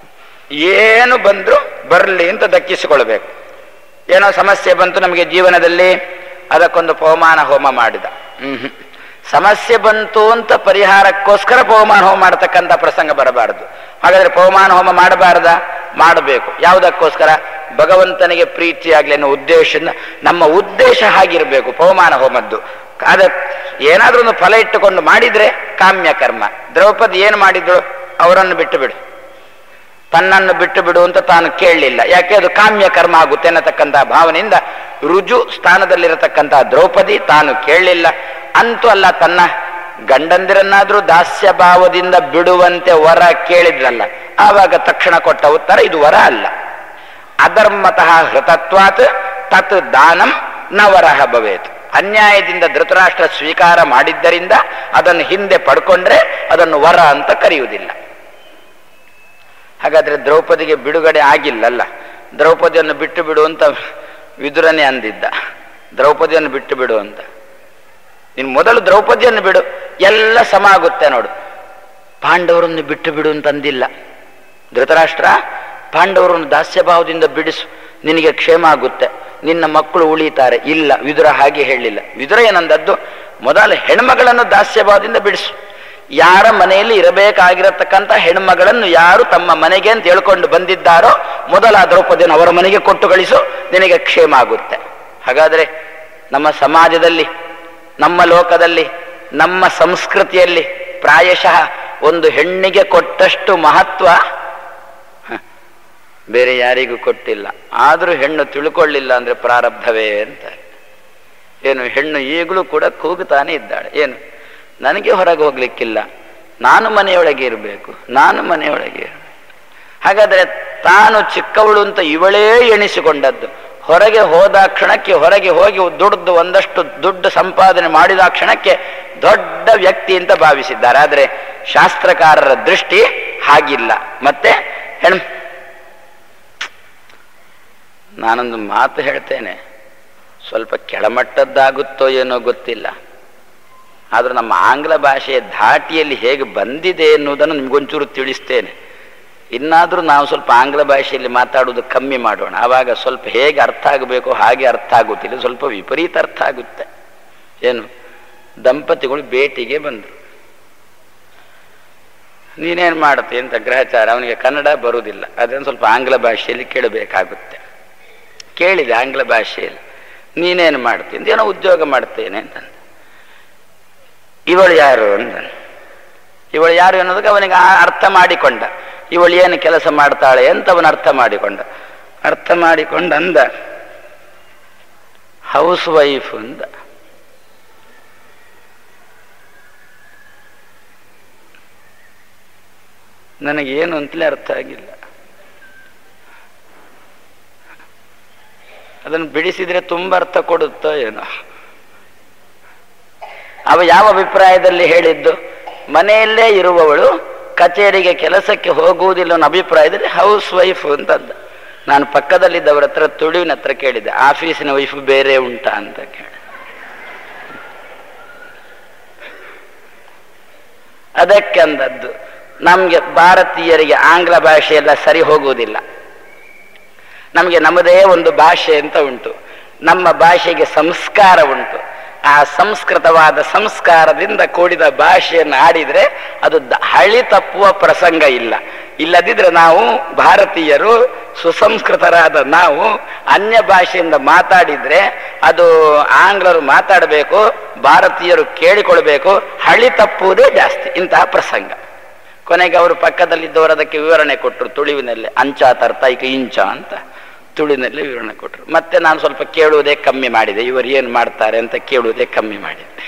ಏನು ಬಂದ್ರು ಬರಲಿ ಅಂತ ದಕ್ಕಿಸಿಕೊಳ್ಬೇಕು ಏನೋ ಸಮಸ್ಯೆ ಬಂತು ನಮಗೆ ಜೀವನದಲ್ಲಿ ಅದಕ್ಕೊಂದು ಪವಮಾನ ಹೋಮ ಮಾಡಿದ ಹ್ಮ್ ಸಮಸ್ಯೆ ಬಂತು ಅಂತ ಪರಿಹಾರಕ್ಕೋಸ್ಕರ ಪವಮಾನ ಹೋಮ ಮಾಡತಕ್ಕಂಥ ಪ್ರಸಂಗ ಬರಬಾರದು ಹಾಗಾದ್ರೆ ಪವಮಾನ ಹೋಮ ಮಾಡಬಾರ್ದ ಮಾಡಬೇಕು ಯಾವುದಕ್ಕೋಸ್ಕರ ಭಗವಂತನಿಗೆ ಪ್ರೀತಿಯಾಗ್ಲಿ ಅನ್ನೋ ಉದ್ದೇಶದಿಂದ ನಮ್ಮ ಉದ್ದೇಶ ಹಾಗಿರ್ಬೇಕು ಪವಮಾನ ಹೋಮದ್ದು ಅದ ಏನಾದ್ರೂ ಒಂದು ಫಲ ಇಟ್ಟುಕೊಂಡು ಮಾಡಿದ್ರೆ ಕಾಮ್ಯ ಕರ್ಮ ದ್ರೌಪದಿ ಏನು ಮಾಡಿದ್ರು ಅವರನ್ನು ಬಿಟ್ಟು ಬಿಡು ತನ್ನನ್ನು ಬಿಟ್ಟು ಬಿಡು ಅಂತ ತಾನು ಕೇಳಲಿಲ್ಲ ಯಾಕೆ ಅದು ಕಾಮ್ಯ ಕರ್ಮ ಆಗುತ್ತೆ ಅನ್ನತಕ್ಕಂಥ ಭಾವನೆಯಿಂದ ರುಜು ಸ್ಥಾನದಲ್ಲಿರತಕ್ಕಂಥ ದ್ರೌಪದಿ ತಾನು ಕೇಳಲಿಲ್ಲ ಅಂತೂ ಅಲ್ಲ ತನ್ನ ಗಂಡಂದಿರನ್ನಾದ್ರೂ ದಾಸ್ಯ ಭಾವದಿಂದ ಬಿಡುವಂತೆ ವರ ಕೇಳಿದ್ರಲ್ಲ ಆವಾಗ ತಕ್ಷಣ ಕೊಟ್ಟ ಉತ್ತರ ಇದು ವರ ಅಲ್ಲ ಅಧರ್ಮತಃ ಹೃತತ್ವಾತ್ ತತ್ ದಾನಂ ನವರಹ ಭವೇತ್ ಅನ್ಯಾಯದಿಂದ ಧೃತರಾಷ್ಟ್ರ ಸ್ವೀಕಾರ ಮಾಡಿದ್ದರಿಂದ ಅದನ್ನು ಹಿಂದೆ ಪಡ್ಕೊಂಡ್ರೆ ಅದನ್ನು ವರ ಅಂತ ಕರೆಯುವುದಿಲ್ಲ ಹಾಗಾದ್ರೆ ದ್ರೌಪದಿಗೆ ಬಿಡುಗಡೆ ಆಗಿಲ್ಲಲ್ಲ ದ್ರೌಪದಿಯನ್ನು ಬಿಟ್ಟು ಬಿಡು ಅಂತ ವಿದುರನೇ ಅಂದಿದ್ದ ದ್ರೌಪದಿಯನ್ನು ಬಿಟ್ಟು ಬಿಡು ಅಂತ ನೀನು ಮೊದಲು ದ್ರೌಪದಿಯನ್ನು ಬಿಡು ಎಲ್ಲ ಸಮ ಆಗುತ್ತೆ ನೋಡು ಪಾಂಡವರನ್ನು ಬಿಟ್ಟು ಬಿಡು ಅಂತ ಅಂದಿಲ್ಲ ಧೃತರಾಷ್ಟ್ರ ಪಾಂಡವರನ್ನು ದಾಸ್ಯಭಾವದಿಂದ ಬಿಡಿಸು ನಿನಗೆ ಕ್ಷೇಮ ಆಗುತ್ತೆ ನಿನ್ನ ಮಕ್ಕಳು ಉಳಿತಾರೆ ಇಲ್ಲ ವಿದುರ ಹಾಗೆ ಹೇಳಲಿಲ್ಲ ವಿದುರ ಏನಂದದ್ದು ಮೊದಲು ಹೆಣ್ಮಗಳನ್ನು ದಾಸ್ಯಭಾವದಿಂದ ಬಿಡಿಸು ಯಾರ ಮನೆಯಲ್ಲಿ ಇರಬೇಕಾಗಿರತಕ್ಕಂಥ ಹೆಣ್ಮಗಳನ್ನು ಯಾರು ತಮ್ಮ ಮನೆಗೆ ಅಂತ ಹೇಳ್ಕೊಂಡು ಬಂದಿದ್ದಾರೋ ಮೊದಲ ದ್ರೌಪದಿಯನ್ನು ಅವರ ಮನೆಗೆ ಕೊಟ್ಟು ಕಳಿಸು ನಿನಗೆ ಕ್ಷೇಮ ಆಗುತ್ತೆ ಹಾಗಾದ್ರೆ ನಮ್ಮ ಸಮಾಜದಲ್ಲಿ ನಮ್ಮ ಲೋಕದಲ್ಲಿ ನಮ್ಮ ಸಂಸ್ಕೃತಿಯಲ್ಲಿ ಪ್ರಾಯಶಃ ಒಂದು ಹೆಣ್ಣಿಗೆ ಕೊಟ್ಟಷ್ಟು ಮಹತ್ವ ಹ, ಬೇರೆ ಯಾರಿಗೂ ಕೊಟ್ಟಿಲ್ಲ ಆದರೂ ಹೆಣ್ಣು ತಿಳ್ಕೊಳ್ಳಿಲ್ಲ ಅಂದ್ರೆ ಪ್ರಾರಬ್ಧವೇ ಅಂತ ಏನು ಹೆಣ್ಣು ಈಗಲೂ ಕೂಡ ಕೂಗುತ್ತಾನೆ ಇದ್ದಾಳೆ ಏನು ನನಗೆ ಹೊರಗೆ ಹೋಗ್ಲಿಕ್ಕಿಲ್ಲ ನಾನು ಮನೆಯೊಳಗೆ ಇರಬೇಕು ನಾನು ಮನೆಯೊಳಗೆ ಇರ್ಬೇಕು. ಹಾಗಾದ್ರೆ ತಾನು ಚಿಕ್ಕವಳು ಅಂತ ಇವಳೇ ಎಣಿಸಿಕೊಂಡದ್ದು ಹೊರಗೆ ಹೋದ ಕ್ಷಣಕ್ಕೆ ಹೊರಗೆ ಹೋಗಿ ದುಡ್ದು ಒಂದಷ್ಟು ದುಡ್ಡು ಸಂಪಾದನೆ ಮಾಡಿದ ಕ್ಷಣಕ್ಕೆ ದೊಡ್ಡ ವ್ಯಕ್ತಿ ಅಂತ ಭಾವಿಸಿದ್ದಾರೆ ಆದರೆ ಶಾಸ್ತ್ರಕಾರರ ದೃಷ್ಟಿ ಹಾಗಿಲ್ಲ ಮತ್ತೆ ಹೆಣ್ ನಾನೊಂದು ಮಾತು ಹೇಳ್ತೇನೆ ಸ್ವಲ್ಪ ಕೆಳಮಟ್ಟದ್ದಾಗುತ್ತೋ ಏನೋ ಗೊತ್ತಿಲ್ಲ ಆದರೂ ನಮ್ಮ ಆಂಗ್ಲ ಭಾಷೆಯ ಧಾಟಿಯಲ್ಲಿ ಹೇಗೆ ಬಂದಿದೆ ಎನ್ನುವುದನ್ನು ನಿಮ್ಗೊಂಚೂರು ತಿಳಿಸ್ತೇನೆ ಇನ್ನಾದರೂ ನಾವು ಸ್ವಲ್ಪ ಆಂಗ್ಲ ಭಾಷೆಯಲ್ಲಿ ಮಾತಾಡುವುದು ಕಮ್ಮಿ ಮಾಡೋಣ ಆವಾಗ ಸ್ವಲ್ಪ ಹೇಗೆ ಅರ್ಥ ಆಗಬೇಕು ಹಾಗೆ ಅರ್ಥ ಆಗುತ್ತಿಲ್ಲ ಸ್ವಲ್ಪ ವಿಪರೀತ ಅರ್ಥ ಆಗುತ್ತೆ ಏನು ದಂಪತಿಗಳು ಭೇಟಿಗೆ ಬಂದರು ನೀನೇನು ಮಾಡುತ್ತೆ ಅಂತ ಗ್ರಹಚಾರ ಅವನಿಗೆ ಕನ್ನಡ ಬರುವುದಿಲ್ಲ ಅದನ್ನು ಸ್ವಲ್ಪ ಆಂಗ್ಲ ಭಾಷೆಯಲ್ಲಿ ಕೇಳಬೇಕಾಗುತ್ತೆ ಕೇಳಿದೆ ಆಂಗ್ಲ ಭಾಷೆಯಲ್ಲಿ ನೀನೇನು ಮಾಡ್ತೀನಿ ಏನೋ ಉದ್ಯೋಗ ಮಾಡ್ತೇನೆ ಅಂತಂದ ಇವಳು ಯಾರು ಅಂದ ಇವಳು ಯಾರು ಅನ್ನೋದಕ್ಕೆ ಅವನಿಗೆ ಆ ಅರ್ಥ ಮಾಡಿಕೊಂಡ ಇವಳು ಏನು ಕೆಲಸ ಮಾಡ್ತಾಳೆ ಅಂತ ಅವನು ಅರ್ಥ ಮಾಡಿಕೊಂಡ ಅರ್ಥ ಮಾಡಿಕೊಂಡ ಅಂದ ಹೌಸ್ ವೈಫ್ ಅಂದ ನನಗೇನು ಅಂತಲೇ ಅರ್ಥ ಆಗಿಲ್ಲ ಅದನ್ನು ಬಿಡಿಸಿದ್ರೆ ತುಂಬ ಅರ್ಥ ಕೊಡುತ್ತೋ ಏನೋ ಅವ ಯಾವ ಅಭಿಪ್ರಾಯದಲ್ಲಿ ಹೇಳಿದ್ದು ಮನೆಯಲ್ಲೇ ಇರುವವಳು ಕಚೇರಿಗೆ ಕೆಲಸಕ್ಕೆ ಹೋಗುವುದಿಲ್ಲ ಅನ್ನೋ ಅಭಿಪ್ರಾಯದಲ್ಲಿ ಹೌಸ್ ವೈಫ್ ಅಂತಂದ ನಾನು ಪಕ್ಕದಲ್ಲಿದ್ದವರ ಹತ್ರ ತುಳುವಿನ ಹತ್ರ ಕೇಳಿದೆ ಆಫೀಸಿನ ವೈಫ್ ಬೇರೆ ಉಂಟಾ ಅಂತ ಕೇಳಿ ಅದಕ್ಕೆ ಅಂದದ್ದು ನಮಗೆ ಭಾರತೀಯರಿಗೆ ಆಂಗ್ಲ ಭಾಷೆ ಎಲ್ಲ ಸರಿ ಹೋಗುವುದಿಲ್ಲ ನಮಗೆ ನಮ್ಮದೇ ಒಂದು ಭಾಷೆ ಅಂತ ಉಂಟು ನಮ್ಮ ಭಾಷೆಗೆ ಸಂಸ್ಕಾರ ಉಂಟು ಆ ಸಂಸ್ಕೃತವಾದ ಸಂಸ್ಕಾರದಿಂದ ಕೂಡಿದ ಭಾಷೆಯನ್ನು ಆಡಿದ್ರೆ ಅದು ದ- ಹಳಿ ತಪ್ಪುವ ಪ್ರಸಂಗ ಇಲ್ಲ ಇಲ್ಲದಿದ್ರೆ ನಾವು ಭಾರತೀಯರು ಸುಸಂಸ್ಕೃತರಾದ ನಾವು ಅನ್ಯ ಭಾಷೆಯಿಂದ ಮಾತಾಡಿದ್ರೆ ಅದು ಆಂಗ್ಲರು ಮಾತಾಡಬೇಕು ಭಾರತೀಯರು ಕೇಳಿಕೊಳ್ಬೇಕು ಹಳಿ ತಪ್ಪುವುದೇ ಜಾಸ್ತಿ ಇಂತಹ ಪ್ರಸಂಗ ಕೊನೆಗೆ ಅವರು ಪಕ್ಕದಲ್ಲಿದ್ದವರು ಅದಕ್ಕೆ ವಿವರಣೆ ಕೊಟ್ಟರು ತುಳುವಿನಲ್ಲಿ ಅಂಚ ತರ್ತೈಕ ಇಂಚ ಅಂತ ತುಳುವಿನಲ್ಲಿ ವಿವರಣೆ ಕೊಟ್ಟರು ಮತ್ತೆ ನಾನು ಸ್ವಲ್ಪ ಕೇಳುವುದೇ ಕಮ್ಮಿ ಮಾಡಿದೆ ಇವರು ಏನು ಮಾಡ್ತಾರೆ ಅಂತ ಕೇಳುವುದೇ ಕಮ್ಮಿ ಮಾಡಿದೆ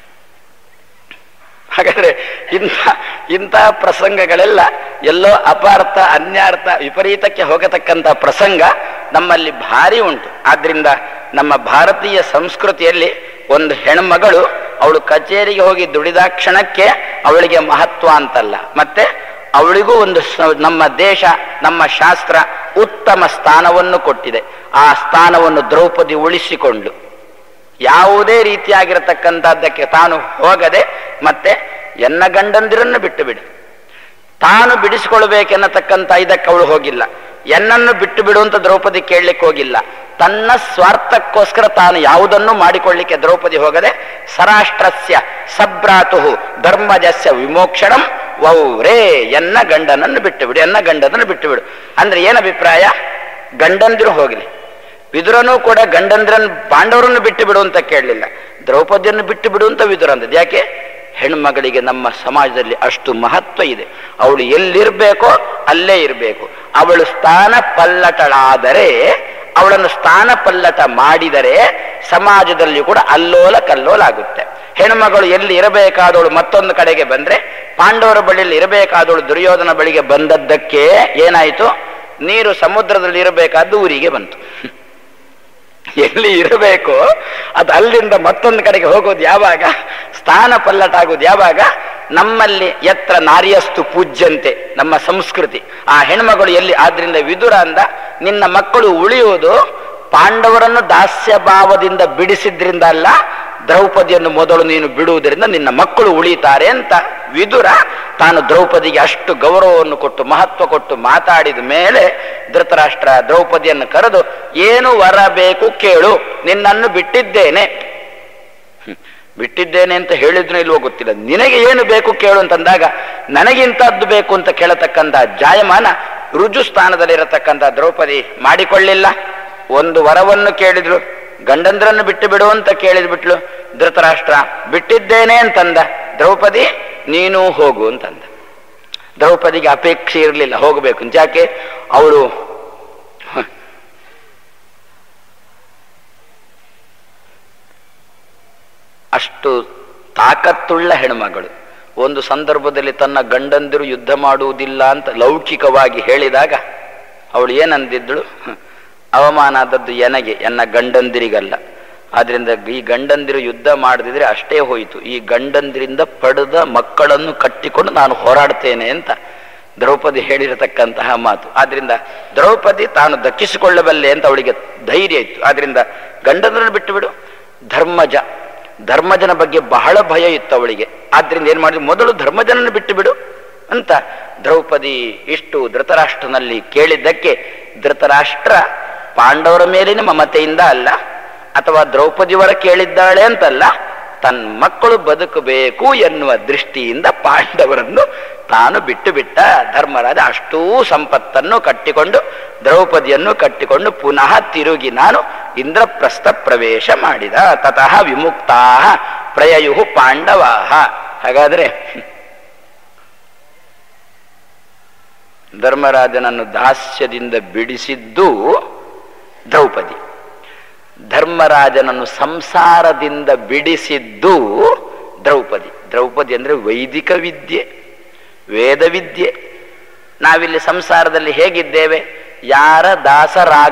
ಹಾಗಾದ್ರೆ ಇಂಥ ಇಂತಹ ಪ್ರಸಂಗಗಳೆಲ್ಲ ಎಲ್ಲೋ ಅಪಾರ್ಥ ಅನ್ಯಾರ್ಥ ವಿಪರೀತಕ್ಕೆ ಹೋಗತಕ್ಕಂಥ ಪ್ರಸಂಗ ನಮ್ಮಲ್ಲಿ ಭಾರಿ ಉಂಟು ಆದ್ರಿಂದ ನಮ್ಮ ಭಾರತೀಯ ಸಂಸ್ಕೃತಿಯಲ್ಲಿ ಒಂದು ಹೆಣ್ಮಗಳು ಅವಳು ಕಚೇರಿಗೆ ಹೋಗಿ ದುಡಿದ ಕ್ಷಣಕ್ಕೆ ಅವಳಿಗೆ ಮಹತ್ವ ಅಂತಲ್ಲ ಮತ್ತೆ ಅವಳಿಗೂ ಒಂದು ಸ- ನಮ್ಮ ದೇಶ ನಮ್ಮ ಶಾಸ್ತ್ರ ಉತ್ತಮ ಸ್ಥಾನವನ್ನು ಕೊಟ್ಟಿದೆ ಆ ಸ್ಥಾನವನ್ನು ದ್ರೌಪದಿ ಉಳಿಸಿಕೊಂಡು ಯಾವುದೇ ರೀತಿಯಾಗಿರತಕ್ಕಂಥದ್ದಕ್ಕೆ ತಾನು ಹೋಗದೆ ಮತ್ತೆ ಎನ್ನ ಗಂಡಂದಿರನ್ನು ಬಿಟ್ಟು ಬಿಡು ತಾನು ಬಿಡಿಸಿಕೊಳ್ಬೇಕೆನ್ನತಕ್ಕಂಥ ಇದಕ್ಕೆ ಅವಳು ಹೋಗಿಲ್ಲ ಎನ್ನನ್ನು ಬಿಟ್ಟು ಬಿಡು ಅಂತ ದ್ರೌಪದಿ ಕೇಳಲಿಕ್ಕೆ ಹೋಗಿಲ್ಲ ತನ್ನ ಸ್ವಾರ್ಥಕ್ಕೋಸ್ಕರ ತಾನು ಯಾವುದನ್ನು ಮಾಡಿಕೊಳ್ಳಿಕ್ಕೆ ದ್ರೌಪದಿ ಹೋಗದೆ ಸರಾಷ್ಟ್ರಸ್ಯ ಸಭ್ರಾತು ಧರ್ಮಜಸ್ಯ ವಿಮೋಕ್ಷಣಂ ವೌರೇ ಎನ್ನ ಗಂಡನನ್ನು ಬಿಟ್ಟು ಬಿಡು ಎನ್ನ ಗಂಡನನ್ನು ಬಿಟ್ಟು ಬಿಡು ಅಂದ್ರೆ ಏನ್ ಅಭಿಪ್ರಾಯ ಗಂಡಂದಿರು ಹೋಗಲಿ ವಿದುರನು ಕೂಡ ಗಂಡಂದ್ರನ್ ಪಾಂಡವರನ್ನು ಬಿಟ್ಟು ಬಿಡು ಅಂತ ಕೇಳಲಿಲ್ಲ ದ್ರೌಪದಿಯನ್ನು ಬಿಟ್ಟು ಬಿಡು ಅಂತ ವಿದುರ ಅಂದದ್ದು ಯಾಕೆ ಹೆಣ್ಮಗಳಿಗೆ ನಮ್ಮ ಸಮಾಜದಲ್ಲಿ ಅಷ್ಟು ಮಹತ್ವ ಇದೆ ಅವಳು ಎಲ್ಲಿರ್ಬೇಕೋ ಅಲ್ಲೇ ಇರಬೇಕು ಅವಳು ಸ್ಥಾನ ಪಲ್ಲಟಳಾದರೆ ಅವಳನ್ನು ಸ್ಥಾನ ಪಲ್ಲಟ ಮಾಡಿದರೆ ಸಮಾಜದಲ್ಲಿ ಕೂಡ ಅಲ್ಲೋಲ ಕಲ್ಲೋಲ ಆಗುತ್ತೆ ಹೆಣ್ಮಗಳು ಎಲ್ಲಿ ಇರಬೇಕಾದವಳು ಮತ್ತೊಂದು ಕಡೆಗೆ ಬಂದ್ರೆ ಪಾಂಡವರ ಬಳಿಯಲ್ಲಿ ಇರಬೇಕಾದವಳು ದುರ್ಯೋಧನ ಬಳಿಗೆ ಬಂದದ್ದಕ್ಕೆ ಏನಾಯಿತು ನೀರು ಸಮುದ್ರದಲ್ಲಿ ಇರಬೇಕಾದ್ದು ಊರಿಗೆ ಬಂತು ಎಲ್ಲಿ ಇರಬೇಕು ಅದು ಅಲ್ಲಿಂದ ಮತ್ತೊಂದು ಕಡೆಗೆ ಹೋಗೋದು ಯಾವಾಗ ಸ್ಥಾನ ಪಲ್ಲಟ ಆಗೋದು ಯಾವಾಗ ನಮ್ಮಲ್ಲಿ ಎತ್ರ ನಾರಿಯಸ್ತು ಪೂಜ್ಯಂತೆ ನಮ್ಮ ಸಂಸ್ಕೃತಿ ಆ ಹೆಣ್ಮಗಳು ಎಲ್ಲಿ ಆದ್ರಿಂದ ವಿದುರ ಅಂದ ನಿನ್ನ ಮಕ್ಕಳು ಉಳಿಯುವುದು ಪಾಂಡವರನ್ನು ದಾಸ್ಯ ಭಾವದಿಂದ ಬಿಡಿಸಿದ್ರಿಂದ ಅಲ್ಲ ದ್ರೌಪದಿಯನ್ನು ಮೊದಲು ನೀನು ಬಿಡುವುದರಿಂದ ನಿನ್ನ ಮಕ್ಕಳು ಉಳಿತಾರೆ ಅಂತ ವಿದುರ ತಾನು ದ್ರೌಪದಿಗೆ ಅಷ್ಟು ಗೌರವವನ್ನು ಕೊಟ್ಟು ಮಹತ್ವ ಕೊಟ್ಟು ಮಾತಾಡಿದ ಮೇಲೆ ಧೃತರಾಷ್ಟ್ರ ದ್ರೌಪದಿಯನ್ನು ಕರೆದು ಏನು ವರ ಬೇಕು ಕೇಳು ನಿನ್ನನ್ನು ಬಿಟ್ಟಿದ್ದೇನೆ ಹ್ಮ್. ಬಿಟ್ಟಿದ್ದೇನೆ ಅಂತ ಹೇಳಿದ್ರು ಇಲ್ವೋ ಗೊತ್ತಿಲ್ಲ ನಿನಗೆ ಏನು ಬೇಕು ಕೇಳು ಅಂತಂದಾಗ ನನಗಿಂತದ್ದು ಬೇಕು ಅಂತ ಕೇಳತಕ್ಕಂಥ ಜಾಯಮಾನ ರುಜು ಸ್ಥಾನದಲ್ಲಿರತಕ್ಕಂಥ ದ್ರೌಪದಿ ಮಾಡಿಕೊಳ್ಳಿಲ್ಲ ಒಂದು ವರವನ್ನು ಕೇಳಿದ್ಳು ಗಂಡಂದ್ರನ್ನು ಬಿಟ್ಟು ಬಿಡು ಅಂತ ಕೇಳಿದ್ ಬಿಟ್ಲು ಧೃತರಾಷ್ಟ್ರ ಬಿಟ್ಟಿದ್ದೇನೆ ಅಂತಂದ ದ್ರೌಪದಿ ನೀನು ಹೋಗು ಅಂತಂದ ದ್ರೌಪದಿಗೆ ಅಪೇಕ್ಷೆ ಇರಲಿಲ್ಲ ಹೋಗಬೇಕು ಅಂತ. ಯಾಕೆ ಅವಳು ಅಷ್ಟು ತಾಕತ್ತುಳ್ಳ ಹೆಣ್ಮಗಳು ಒಂದು ಸಂದರ್ಭದಲ್ಲಿ ತನ್ನ ಗಂಡಂದಿರು ಯುದ್ಧ ಮಾಡುವುದಿಲ್ಲ ಅಂತ ಲೌಕಿಕವಾಗಿ ಹೇಳಿದಾಗ ಅವಳು ಏನಂದಿದ್ದಳು ಹ್ಮ್, ಅವಮಾನ ಆದದ್ದು ಎನಗೆ ಎನ್ನ ಗಂಡಂದಿರಿಗಲ್ಲ ಆದ್ರಿಂದ ಈ ಗಂಡಂದಿರು ಯುದ್ಧ ಮಾಡದಿದ್ರೆ ಅಷ್ಟೇ ಹೋಯಿತು ಈ ಗಂಡಂದಿರಿಂದ ಪಡೆದ ಮಕ್ಕಳನ್ನು ಕಟ್ಟಿಕೊಂಡು ನಾನು ಹೋರಾಡ್ತೇನೆ ಅಂತ ದ್ರೌಪದಿ ಹೇಳಿರತಕ್ಕಂತಹ ಮಾತು ಆದ್ರಿಂದ ದ್ರೌಪದಿ ತಾನು ದಕ್ಕಿಸಿಕೊಳ್ಳಬಲ್ಲೆ ಅಂತ ಅವಳಿಗೆ ಧೈರ್ಯ ಇತ್ತು ಆದ್ರಿಂದ ಗಂಡಂದ್ರನ್ನು ಬಿಟ್ಟು ಬಿಡು ಧರ್ಮಜ ಧರ್ಮಜನ ಬಗ್ಗೆ ಬಹಳ ಭಯ ಇತ್ತು ಅವಳಿಗೆ ಆದ್ರಿಂದ ಏನ್ ಮಾಡಿದ್ರು ಮೊದಲು ಧರ್ಮಜನನ್ನು ಬಿಟ್ಟು ಬಿಡು ಅಂತ ದ್ರೌಪದಿ ಇಷ್ಟು ಧೃತರಾಷ್ಟ್ರನಲ್ಲಿ ಕೇಳಿದ್ದಕ್ಕೆ ಧೃತರಾಷ್ಟ್ರ ಪಾಂಡವರ ಮೇಲಿನ ಮಮತೆಯಿಂದ ಅಲ್ಲ ಅಥವಾ ದ್ರೌಪದಿಯವರ ಕೇಳಿದ್ದಾಳೆ ಅಂತಲ್ಲ ತನ್ನ ಮಕ್ಕಳು ಬದುಕಬೇಕು ಎನ್ನುವ ದೃಷ್ಟಿಯಿಂದ ಪಾಂಡವರನ್ನು ತಾನು ಬಿಟ್ಟು ಬಿಟ್ಟ ಧರ್ಮರಾಜ ಅಷ್ಟೂ ಸಂಪತ್ತನ್ನು ಕಟ್ಟಿಕೊಂಡು ದ್ರೌಪದಿಯನ್ನು ಕಟ್ಟಿಕೊಂಡು ಪುನಃ ತಿರುಗಿ ನಾನು ಇಂದ್ರಪ್ರಸ್ಥ ಪ್ರವೇಶ ಮಾಡಿದ ತತಃ ವಿಮುಕ್ತಾ ಪ್ರಯಯು ಪಾಂಡವಾಹ ಹಾಗಾದ್ರೆ ಧರ್ಮರಾಜನನ್ನು ದಾಸ್ಯದಿಂದ ಬಿಡಿಸಿದ್ದು ದ್ರೌಪದಿ ಧರ್ಮರಾಜನನ್ನು ಸಂಸಾರದಿಂದ ಬಿಡಿಸಿದ್ದು ದ್ರೌಪದಿ ದ್ರೌಪದಿ ಅಂದ್ರೆ ವೈದಿಕ ವಿದ್ಯೆ ವೇದ ವಿದ್ಯೆ ನಾವಿಲ್ಲಿ ಸಂಸಾರದಲ್ಲಿ ಹೇಗಿದ್ದೇವೆ ಯಾರ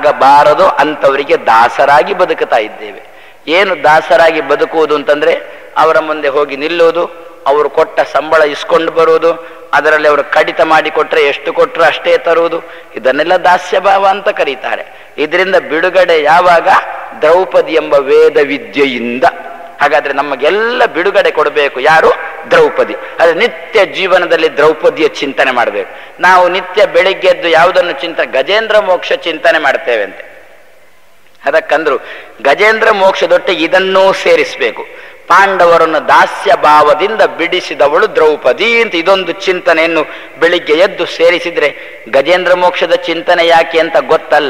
ದಾಸರಾಗಬಾರದೋ ಅಂಥವರಿಗೆ ದಾಸರಾಗಿ ಬದುಕುತ್ತಾ ಇದ್ದೇವೆ ಏನು ದಾಸರಾಗಿ ಬದುಕುವುದು ಅಂತಂದ್ರೆ ಅವರ ಮುಂದೆ ಹೋಗಿ ನಿಲ್ಲುವುದು ಅವರು ಕೊಟ್ಟ ಸಂಬಳ ಇಸ್ಕೊಂಡು ಬರುವುದು ಅದರಲ್ಲಿ ಅವರು ಕಡಿತ ಮಾಡಿ ಕೊಟ್ರೆ ಎಷ್ಟು ಕೊಟ್ಟರು ಅಷ್ಟೇ ತರುವುದು ಇದನ್ನೆಲ್ಲ ದಾಸ್ಯ ಭಾವ ಅಂತ ಕರೀತಾರೆ ಇದರಿಂದ ಬಿಡುಗಡೆ ಯಾವಾಗ ದ್ರೌಪದಿ ಎಂಬ ವೇದ ವಿದ್ಯೆಯಿಂದ ಹಾಗಾದ್ರೆ ನಮಗೆಲ್ಲ ಬಿಡುಗಡೆ ಕೊಡಬೇಕು ಯಾರು ದ್ರೌಪದಿ ಅದೇ ನಿತ್ಯ ಜೀವನದಲ್ಲಿ ದ್ರೌಪದಿಯ ಚಿಂತನೆ ಮಾಡಬೇಕು ನಾವು ನಿತ್ಯ ಬೆಳಿಗ್ಗೆದ್ದು ಯಾವುದನ್ನು ಚಿಂತನೆ ಗಜೇಂದ್ರ ಮೋಕ್ಷ ಚಿಂತನೆ ಮಾಡ್ತೇವೆ ಅಂತೆ ಅದಕ್ಕಂದ್ರು ಗಜೇಂದ್ರ ಮೋಕ್ಷದೊಟ್ಟಿಗೆ ಇದನ್ನೂ ಸೇರಿಸಬೇಕು ಪಾಂಡವರನ್ನು ದಾಸ್ಯ ಭಾವದಿಂದ ಬಿಡಿಸಿದವಳು ದ್ರೌಪದಿ ಅಂತ ಇದೊಂದು ಚಿಂತನೆಯನ್ನು ಬೆಳಿಗ್ಗೆ ಎದ್ದು ಸೇರಿಸಿದ್ರೆ ಗಜೇಂದ್ರ ಮೋಕ್ಷದ ಚಿಂತನೆ ಯಾಕೆ ಅಂತ ಗೊತ್ತಲ್ಲ